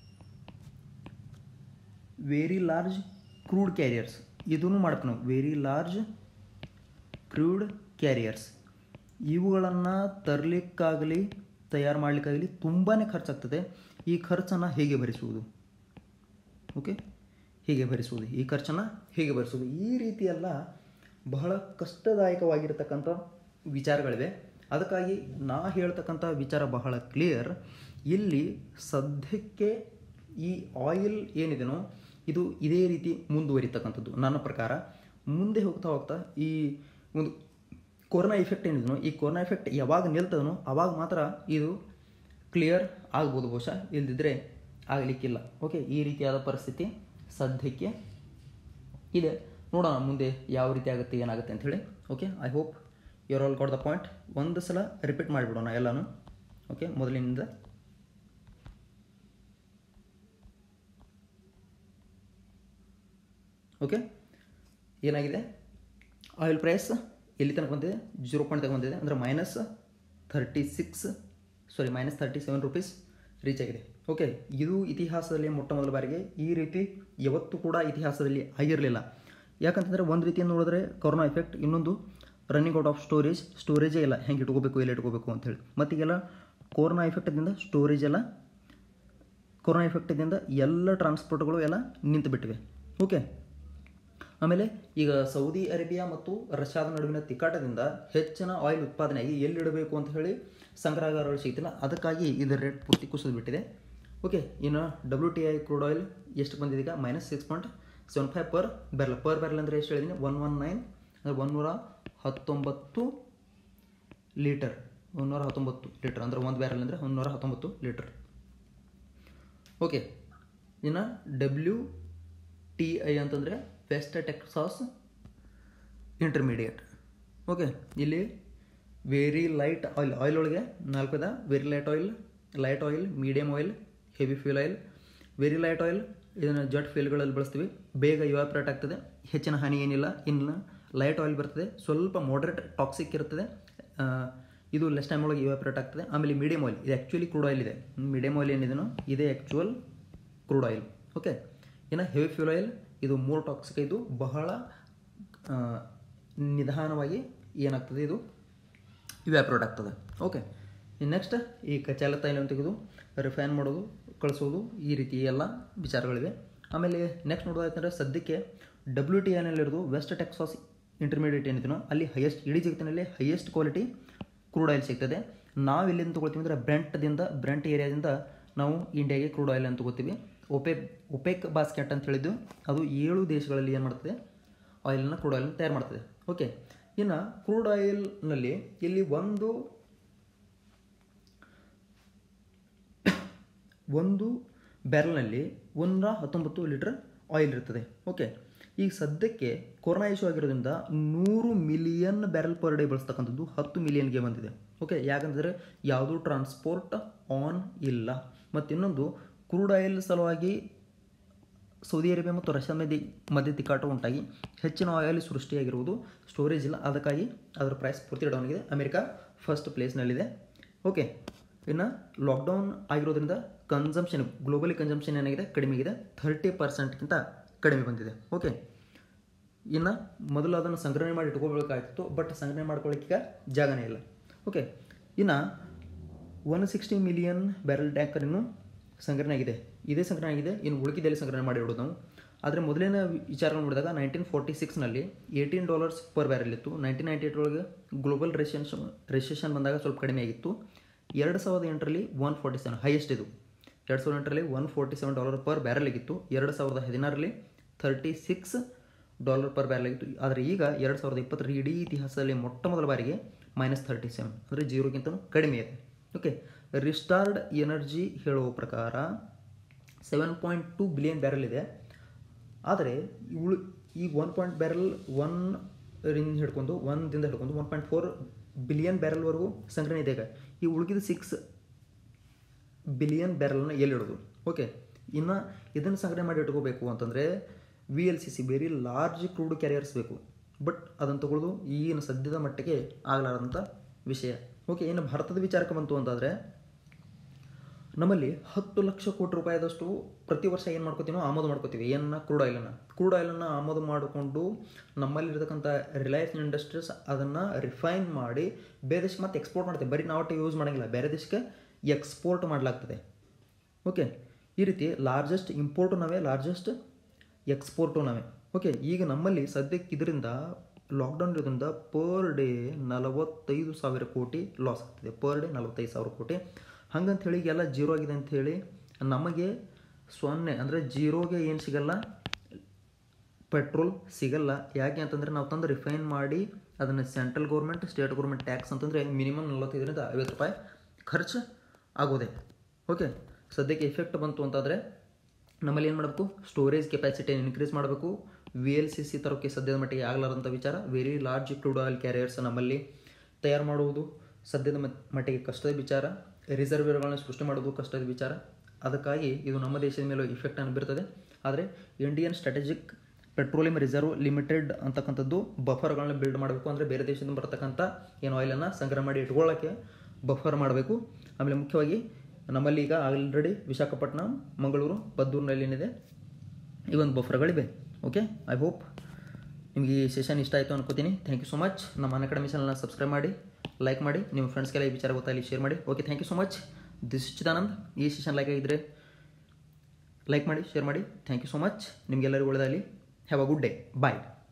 ವೆರಿ ಲಾರ್ಜ್ ಕ್ರೂಡ್ ಕ್ಯಾರಿಯರ್ಸ್ ಇದನ್ನು ಮಾಡ್ಬೇಕು ನಾವು ವೆರಿ ಲಾರ್ಜ್ ಕ್ರೂಡ್ ಕ್ಯಾರಿಯರ್ಸ್ ಇವುಗಳನ್ನು ತರಲಿಕ್ಕಾಗಲಿ ತಯಾರು ಮಾಡಲಿಕ್ಕಾಗಲಿ ತುಂಬಾ ಖರ್ಚಾಗ್ತದೆ ಈ ಖರ್ಚನ್ನು ಹೇಗೆ ಭರಿಸುವುದು ಓಕೆ ಹೇಗೆ ಭರಿಸುವುದು ಈ ಖರ್ಚನ್ನು ಹೇಗೆ ಭರಿಸುವುದು ಈ ರೀತಿಯೆಲ್ಲ ಬಹಳ ಕಷ್ಟದಾಯಕವಾಗಿರ್ತಕ್ಕಂಥ ವಿಚಾರಗಳಿವೆ ಅದಕ್ಕಾಗಿ ನಾ ಹೇಳ್ತಕ್ಕಂಥ ವಿಚಾರ ಬಹಳ ಕ್ಲಿಯರ್ ಇಲ್ಲಿ ಸದ್ಯಕ್ಕೆ ಈ ಆಯಿಲ್ ಏನಿದೆನೋ ಇದು ಇದೇ ರೀತಿ ಮುಂದುವರಿತಕ್ಕಂಥದ್ದು ನನ್ನ ಪ್ರಕಾರ ಮುಂದೆ ಹೋಗ್ತಾ ಹೋಗ್ತಾ ಈ ಒಂದು ಕೊರೋನಾ ಎಫೆಕ್ಟ್ ಏನಿದೆನೋ ಈ ಕೊರೋನಾ ಎಫೆಕ್ಟ್ ಯಾವಾಗ ನಿಲ್ತದನೋ ಆವಾಗ ಮಾತ್ರ ಇದು ಕ್ಲಿಯರ್ ಆಗ್ಬೋದು ಬಹುಶಃ ಇಲ್ದಿದ್ರೆ ಆಗಲಿಕ್ಕಿಲ್ಲ ಓಕೆ ಈ ರೀತಿಯಾದ ಪರಿಸ್ಥಿತಿ ಸದ್ಯಕ್ಕೆ ಇದೆ ನೋಡೋಣ ಮುಂದೆ ಯಾವ ರೀತಿ ಆಗುತ್ತೆ ಏನಾಗುತ್ತೆ ಅಂತ ಹೇಳಿ okay I hope your all got the point ಒಂದು ಸಲ ರಿಪೀಟ್ ಮಾಡಿಬಿಡೋಣ ಎಲ್ಲನೂ ಓಕೆ ಮೊದಲಿನಿಂದ ಓಕೆ ಏನಾಗಿದೆ ಆಯಿಲ್ ಪ್ರೈಸ್ ಎಲ್ಲಿ ತನಕ ಬಂದಿದೆ ಜೀರೋ ಪಾಯಿಂಟ್ ತನಕ ಬಂದಿದೆ ಅಂದರೆ minus thirty six sorry minus thirty seven rupees reach ಆಗಿದೆ ಓಕೆ ಇದು ಇತಿಹಾಸದಲ್ಲಿ ಮೊಟ್ಟ ಮೊದಲ ಬಾರಿಗೆ ಈ ರೀತಿ ಯಾವತ್ತೂ ಕೂಡ ಇತಿಹಾಸದಲ್ಲಿ ಆಗಿರಲಿಲ್ಲ ಯಾಕಂತಂದರೆ ಒಂದು ರೀತಿಯಿಂದ ನೋಡಿದ್ರೆ ಕೊರೋನಾ ಎಫೆಕ್ಟ್ ಇನ್ನೊಂದು ರನ್ನಿಂಗ್ ಔಟ್ ಆಫ್ ಸ್ಟೋರೇಜ್ ಸ್ಟೋರೇಜೇ ಇಲ್ಲ ಹೆಂಗೆ ಇಟ್ಕೋಬೇಕು ಎಲ್ಲಿ ಇಟ್ಕೋಬೇಕು ಅಂತೇಳಿ ಮತ್ತೀಗೆಲ್ಲ ಕೊರೋನಾ ಎಫೆಕ್ಟಿಂದ ಸ್ಟೋರೇಜ್ ಎಲ್ಲ ಕೊರೋನಾ ಎಫೆಕ್ಟಿಂದ ಎಲ್ಲ ಟ್ರಾನ್ಸ್ಪೋರ್ಟ್ಗಳು ಎಲ್ಲ ನಿಂತು ಬಿಟ್ಟಿವೆ ಓಕೆ ಆಮೇಲೆ ಈಗ ಸೌದಿ ಅರೇಬಿಯಾ ಮತ್ತು ರಷ್ಯಾದ ನಡುವಿನ ತಿಕ್ಕಾಟದಿಂದ ಹೆಚ್ಚಿನ ಆಯಿಲ್ ಉತ್ಪಾದನೆಯಾಗಿ ಎಲ್ಲಿಡಬೇಕು ಅಂತ ಹೇಳಿ ಸಂಗ್ರಹಗಾರಗಳು ಸಿಗ್ತಿಲ್ಲ ಅದಕ್ಕಾಗಿ ಇದರ ರೇಟ್ ಪೂರ್ತಿ ಕುಸಿದು ಬಿಟ್ಟಿದೆ ಓಕೆ ಇನ್ನು W T I crude oil ಎಷ್ಟು ಬಂದಿದೆ ಈಗ minus six point seven five per barrel per barrel ಅಂದರೆ ಎಷ್ಟು ಹೇಳಿದ್ದೀನಿ ಒನ್ ಒನ್ ನೈನ್ ಅಂದರೆ ಒನ್ನೂರ ಹತ್ತೊಂಬತ್ತು ಲೀಟರ್ ಒನ್ನೂರ ಹತ್ತೊಂಬತ್ತು ಲೀಟರ್ ಅಂದರೆ ಒಂದು ಬ್ಯಾರಲ್ ಅಂದರೆ ಒನ್ನೂರ ಹತ್ತೊಂಬತ್ತು ಲೀಟರ್ ಓಕೆ ಇನ್ನು ಡಬ್ಲ್ಯೂ ಟಿ ಐ ಅಂತಂದರೆ ವೆಸ್ಟ್ ಟೆಕ್ಸಾಸ್ ಇಂಟರ್ಮೀಡಿಯೇಟ್ ಓಕೆ ಇಲ್ಲಿ ವೆರಿ ಲೈಟ್ ಆಯಿಲ್ ಆಯಿಲ್ ಒಳಗೆ ನಾಲ್ಕು ಅದ very light oil light oil medium oil heavy fuel oil very light oil ಇದನ್ನು ಜಟ್ ಫ್ಯೂಲ್ಗಳಲ್ಲಿ ಬಳಸ್ತೀವಿ ಬೇಗ ಇವಾಪ್ರೇಟ್ ಆಗ್ತದೆ ಹೆಚ್ಚಿನ ಹಾನಿ ಏನಿಲ್ಲ ಇನ್ನು ಲೈಟ್ ಆಯಿಲ್ ಬರ್ತದೆ ಸ್ವಲ್ಪ ಮಾಡ್ರೇಟ್ ಟಾಕ್ಸಿಕ್ ಇರ್ತದೆ ಇದು ಲೆಸ್ ಟೈಮ್ ಒಳಗೆ ಇವಾಪರೇಟ್ ಆಗ್ತದೆ ಆಮೇಲೆ ಮೀಡಿಯಂ ಆಯಿಲ್ ಇದು ಆ್ಯಕ್ಚುಲಿ ಕ್ರೂಡ್ ಆಯಿಲ್ ಇದೆ ಮೀಡಿಯಂ ಆಯಿಲ್ ಏನಿದೆನೋ ಇದೇ ಆ್ಯಕ್ಚುಯಲ್ ಕ್ರೂಡ್ ಆಯಿಲ್ ಓಕೆ ಇನ್ನು ಹೆವಿ ಫ್ಯೂಲ್ ಆಯಿಲ್ ಇದು ಮೂರು ಟಾಕ್ಸಿಕ್ ಇದು ಬಹಳ ಆ, ನಿಧಾನವಾಗಿ ಏನಾಗ್ತದೆ ಇದು ಇವ್ಯಾಪ್ರೇಟ್ ಆಗ್ತದೆ ಓಕೆ ನೆಕ್ಸ್ಟ್ ಈ ಕಚಾಲ ತೈಲವನ್ನು ತೆಗೆದು ರಿಫೈನ್ ಮಾಡೋದು ಕಳಿಸೋದು ಈ ರೀತಿ ಎಲ್ಲ ವಿಚಾರಗಳಿವೆ ಆಮೇಲೆ ನೆಕ್ಸ್ಟ್ ನೋಡೋದಾಯ್ತಂದ್ರೆ ಸದ್ಯಕ್ಕೆ ಡಬ್ಲ್ಯೂ ಟಿ ಎನಲ್ಲಿರೋದು ವೆಸ್ಟ್ ಟೆಕ್ಸಾಸ್ ಇಂಟರ್ಮೀಡಿಯೇಟ್ ಏನಿದೆಯೋ ಅಲ್ಲಿ ಹೈಯೆಸ್ಟ್ ಇಡೀ ಜಗತ್ತಿನಲ್ಲಿ ಹೈಯೆಸ್ಟ್ ಕ್ವಾಲಿಟಿ ಕ್ರೂಡ್ ಆಯಿಲ್ ಸಿಗ್ತದೆ ನಾವು ಎಲ್ಲಿಂದ ತೊಗೊಳ್ತೀವಿ ಅಂದರೆ ಬ್ರೆಂಟ್ದಿಂದ ಬ್ರೆಂಟ್ ಏರಿಯಾದಿಂದ ನಾವು ಇಂಡಿಯಾಗೆ ಕ್ರೂಡ್ ಆಯಿಲ್ ಅಂತ ತಗೋತೀವಿ ಒಪೆಕ್ ಒಪೆಕ್ ಬಾಸ್ಕೆಟ್ ಅಂತ ಹೇಳಿದ್ದು ಅದು ಏಳು ದೇಶಗಳಲ್ಲಿ ಏನು ಮಾಡ್ತದೆ ಆಯಿಲನ್ನು ಕ್ರೂಡ್ ಆಯಿಲ್ನ ತಯಾರು ಮಾಡ್ತದೆ ಓಕೆ ಇನ್ನು ಕ್ರೂಡ್ ಆಯಿಲ್ನಲ್ಲಿ ಇಲ್ಲಿ ಒಂದು ಒಂದು ಬ್ಯಾರಲ್ನಲ್ಲಿ ಒಂದರ ಹತ್ತೊಂಬತ್ತು ಲೀಟರ್ ಆಯಿಲ್ ಇರ್ತದೆ ಓಕೆ ಈಗ ಸದ್ಯಕ್ಕೆ ಕೊರೋನಾ ಇಶ್ಯೂ ಆಗಿರೋದ್ರಿಂದ ನೂರು ಮಿಲಿಯನ್ ಬ್ಯಾರಲ್ ಪರ್ ಡೇ ಬಳಸ್ತಕ್ಕಂಥದ್ದು ಹತ್ತು ಮಿಲಿಯನ್ಗೆ ಬಂದಿದೆ ಓಕೆ ಯಾಕಂತಂದರೆ ಯಾವುದೂ ಟ್ರಾನ್ಸ್ಪೋರ್ಟ್ ಆನ್ ಇಲ್ಲ ಮತ್ತು ಇನ್ನೊಂದು ಕ್ರೂಡ್ ಆಯಿಲ್ ಸಲುವಾಗಿ ಸೌದಿ ಅರೇಬಿಯಾ ಮತ್ತು ರಷ್ಯಾ ಮಧ್ಯೆ ಮಧ್ಯೆ ತಿಕ್ಕಾಟ ಉಂಟಾಗಿ ಹೆಚ್ಚಿನ ಆಯಿಲ್ ಸೃಷ್ಟಿಯಾಗಿರುವುದು ಸ್ಟೋರೇಜ್ ಇಲ್ಲ ಅದಕ್ಕಾಗಿ ಅದರ ಪ್ರೈಸ್ ಪೂರ್ತಿ ಡೌನ್ ಆಗಿದೆ ಅಮೆರಿಕ ಫಸ್ಟ್ ಪ್ಲೇಸ್ನಲ್ಲಿದೆ ಓಕೆ ಇನ್ನು ಲಾಕ್ಡೌನ್ ಆಗಿರೋದ್ರಿಂದ ಕನ್ಸಂಪ್ಷನ್ ಗ್ಲೋಬಲಿ ಕನ್ಸಂಪ್ಷನ್ ಏನಾಗಿದೆ ಕಡಿಮೆ ಆಗಿದೆ ಥರ್ಟಿ ಪರ್ಸೆಂಟ್ಗಿಂತ ಕಡಿಮೆ ಬಂದಿದೆ ಓಕೆ ಇನ್ನು ಮೊದಲು ಅದನ್ನು ಸಂಗ್ರಹಣೆ ಮಾಡಿ ಇಟ್ಕೋಬೇಕಾಗ್ತಿತ್ತು ಬಟ್ ಸಂಗ್ರಹಣೆ ಮಾಡ್ಕೊಳ್ಳಿಕ್ಕೆ ಜಾಗನೇ ಇಲ್ಲ ಓಕೆ ಇನ್ನು one sixty million barrel tanker ಇನ್ನು ಸಂಗ್ರಹಣೆ ಆಗಿದೆ ಇದೇ ಸಂಗ್ರಹಣೆ ಆಗಿದೆ ಇನ್ನು ಉಳಿಕಿದಲ್ಲಿ ಸಂಗ್ರಹಣೆ ಮಾಡಿ ಇಡೋದು ನಾವು ಆದರೆ ಮೊದಲಿನ ವಿಚಾರಗಳು ನೋಡಿದಾಗ ನೈನ್ಟೀನ್ ಫೋರ್ಟಿ ಸಿಕ್ಸ್ನಲ್ಲಿ ಏಯ್ಟೀನ್ ಡಾಲರ್ಸ್ ಪರ್ ಬ್ಯಾರಲ್ ಇತ್ತು ನೈನ್ಟೀನ್ ನೈಂಟಿ ಏಟ್ ಒಳಗೆ ಗ್ಲೋಬಲ್ ರೆಸೆಷನ್ ರೆಸೆಷನ್ ಬಂದಾಗ ಸ್ವಲ್ಪ ಕಡಿಮೆ ಆಗಿತ್ತು ಎರಡು ಸಾವಿರದ ಎಂಟರಲ್ಲಿ ಒನ್ ಫೋರ್ಟಿ ಸೆವೆನ್ ಹೈಯೆಸ್ಟ್ ಇದು ಎರಡು ಸಾವಿರದ ಎಂಟರಲ್ಲಿ one forty seven dollar per barrel ಆಗಿತ್ತು ಎರಡು ಸಾವಿರದ ಹದಿನಾರರಲ್ಲಿ thirty six dollar per barrel ಆಗಿತ್ತು ಆದರೆ ಈಗ ಎರಡು ಸಾವಿರದ ಇಪ್ಪತ್ತರ ಇಡೀ ಇತಿಹಾಸದಲ್ಲಿ ಮೊಟ್ಟ ಮೊದಲ ಬಾರಿಗೆ ಮೈನಸ್ ಥರ್ಟಿ ಸೆವೆನ್ ಅಂದರೆ ಜೀರೋಗಿಂತ ಕಡಿಮೆ ಇದೆ ಓಕೆ ರಿಸ್ಟಾರ್ಡ್ ಎನರ್ಜಿ ಹೇಳುವ ಪ್ರಕಾರ seven point two billion barrel ಇದೆ ಆದರೆ ಉಳು ಈಗ ಒನ್ ಪಾಯಿಂಟ್ ಬ್ಯಾರಲ್ ಒನ್ ರಿಂದ ಹಿಡ್ಕೊಂಡು ಒಂದಿಂದ ಹಿಡ್ಕೊಂಡು ಒನ್ ಪಾಯಿಂಟ್ ಫೋರ್ ಬಿಲಿಯನ್ ಬ್ಯಾರಲ್ವರೆಗೂ ಸಂಗ್ರಹಣೆ ಇದೆ ಈಗ ಈ ಉಳಿದ ಸಿಕ್ಸ್ ಬಿಲಿಯನ್ ಬ್ಯಾರಲ್ನ ಎಲ್ಲಿಡೋದು ಓಕೆ ಇನ್ನು ಇದನ್ನು ಸಂಗ್ರಹಣೆ ಮಾಡಿ ಇಟ್ಕೋಬೇಕು ಅಂತಂದರೆ V L C C very large crude carriers ಬೇಕು ಬಟ್ ಅದನ್ನು ತಗೊಳ್ಳೋದು ಈಗಿನ ಸದ್ಯದ ಮಟ್ಟಿಗೆ ಆಗಲಾರದಂಥ ವಿಷಯ ಓಕೆ ಇನ್ನು ಭಾರತದ ವಿಚಾರಕ್ಕೆ ಬಂತು ಅಂತಂದರೆ ನಮ್ಮಲ್ಲಿ ಹತ್ತು ಲಕ್ಷ ಕೋಟಿ ರೂಪಾಯಿದಷ್ಟು ಪ್ರತಿ ವರ್ಷ ಏನು ಮಾಡ್ಕೋತೀವಿ ನಾವು ಆಮದು ಮಾಡ್ಕೋತೀವಿ ಏನನ್ನ ಕ್ರೂಡ್ ಆಯಿಲನ್ನು ಕ್ರೂಡ್ ಆಯಿಲನ್ನು ಆಮದು ಮಾಡಿಕೊಂಡು ನಮ್ಮಲ್ಲಿರ್ತಕ್ಕಂಥ ರಿಲಯನ್ಸ್ ಇಂಡಸ್ಟ್ರೀಸ್ ಅದನ್ನು ರಿಫೈನ್ ಮಾಡಿ ಬೇರೆ ದೇಶಕ್ಕೆ ಮತ್ತೆ ಎಕ್ಸ್ಪೋರ್ಟ್ ಮಾಡ್ತೀವಿ ಬರೀ ನಾವು ಯೂಸ್ ಮಾಡೋಂಗಿಲ್ಲ ಬೇರೆ ದೇಶಕ್ಕೆ ಎಕ್ಸ್ಪೋರ್ಟ್ ಮಾಡಲಾಗ್ತದೆ ಓಕೆ ಈ ರೀತಿ ಲಾರ್ಜೆಸ್ಟ್ ಇಂಪೋರ್ಟು ನಾವೇ ಲಾರ್ಜೆಸ್ಟ್ ಎಕ್ಸ್ಪೋರ್ಟು ನಾವೇ ಓಕೆ ಈಗ ನಮ್ಮಲ್ಲಿ ಸದ್ಯಕ್ಕೆ ಇದರಿಂದ ಲಾಕ್ಡೌನ್ ಇರೋದ್ರಿಂದ ಪರ್ ಡೇ ನಲವತ್ತೈದು ಸಾವಿರ ಕೋಟಿ ಲಾಸ್ ಆಗ್ತಿದೆ ಪರ್ ಡೇ ನಲವತ್ತೈದು ಸಾವಿರ ಕೋಟಿ ಹಂಗಂತ ಹೇಳಿ ಎಲ್ಲ ಜೀರೋ ಆಗಿದೆ ಅಂತ ಹೇಳಿ ನಮಗೆ ಸೊನ್ನೆ ಅಂದರೆ ಜೀರೋಗೆ ಏನು ಸಿಗಲ್ಲ ಪೆಟ್ರೋಲ್ ಸಿಗಲ್ಲ ಯಾಕೆ ಅಂತಂದರೆ ನಾವು ತಂದು ರಿಫೈನ್ ಮಾಡಿ ಅದನ್ನು central government state government tax ಅಂತಂದರೆ ಮಿನಿಮಮ್ ನಲವತ್ತೈದರಿಂದ ಐವತ್ತು ರೂಪಾಯಿ ಖರ್ಚು ಆಗೋದೆ ಓಕೆ ಸದ್ಯಕ್ಕೆ ಎಫೆಕ್ಟ್ ಬಂತು ಅಂತಾದರೆ ನಮ್ಮಲ್ಲಿ ಏನು ಮಾಡಬೇಕು ಸ್ಟೋರೇಜ್ ಕೆಪಾಸಿಟಿಯನ್ನು ಇನ್ಕ್ರೀಸ್ ಮಾಡಬೇಕು ವಿ ಎಲ್ ಸಿ ಸಿ ತರೋಕ್ಕೆ ಸದ್ಯದ ಮಟ್ಟಿಗೆ ಆಗಲಾರಂಥ ವಿಚಾರ very large crude oil carriers ನಮ್ಮಲ್ಲಿ ತಯಾರು ಮಾಡುವುದು ಸದ್ಯದ ಮಟ್- ಮಟ್ಟಿಗೆ ಕಷ್ಟದ ವಿಚಾರ ರಿಸರ್ವೇರ್ಗಳನ್ನ ಸೃಷ್ಟಿ ಮಾಡೋದು ಕಷ್ಟದ ವಿಚಾರ ಅದಕ್ಕಾಗಿ ಇದು ನಮ್ಮ ದೇಶದ ಮೇಲೆ ಇಫೆಕ್ಟನ್ನು ಬೀರ್ತದೆ ಆದರೆ Indian strategic petroleum reserve limited ಅಂತಕ್ಕಂಥದ್ದು ಬಫರ್ಗಳನ್ನ ಬಿಲ್ಡ್ ಮಾಡಬೇಕು ಅಂದರೆ ಬೇರೆ ದೇಶದಿಂದ ಬರ್ತಕ್ಕಂಥ ಏನು ಆಯಿಲನ್ನು ಸಂಗ್ರಹ ಮಾಡಿ ಇಟ್ಕೊಳ್ಳೋಕ್ಕೆ ಬಫರ್ ಮಾಡಬೇಕು ಆಮೇಲೆ ಮುಖ್ಯವಾಗಿ ನಮ್ಮಲ್ಲಿ ಈಗ ಆಲ್ರೆಡಿ ವಿಶಾಖಪಟ್ಟಣಂ ಮಂಗಳೂರು ಬದ್ದೂರಿನಲ್ಲಿ ಏನಿದೆ ಈ ಒಂದು ಬಫರ್ಗಳಿವೆ ಓಕೆ ಐ ಹೋಪ್ ನಿಮಗೆ ಈ ಸೆಷನ್ ಇಷ್ಟ ಆಯಿತು ಅನ್ಕೋತೀನಿ ಥ್ಯಾಂಕ್ ಯು ಸೊ ಮಚ್ ನಮ್ಮ ಅನ್ ಅಕಾಡೆಮಿ ಚಾನಲ್ನ ಸಬ್ಸ್ಕ್ರೈಬ್ ಮಾಡಿ ಲೈಕ್ ಮಾಡಿ ನಿಮ್ಮ ಫ್ರೆಂಡ್ಸ್ಗೆಲ್ಲ ಈ ವಿಚಾರ ಗೊತ್ತಾಗಲಿ ಶೇರ್ ಮಾಡಿ okay thank you so much this Chidanand ಈ ಸೆಷನ್ ಲೈಕ್ ಆಗಿದ್ದರೆ ಲೈಕ್ ಮಾಡಿ ಶೇರ್ ಮಾಡಿ ಥ್ಯಾಂಕ್ ಯು ಸೊ ಮಚ್ ನಿಮಗೆಲ್ಲರಿಗೂ ಒಳ್ಳೆಯದಾಗಲಿ have a good day bye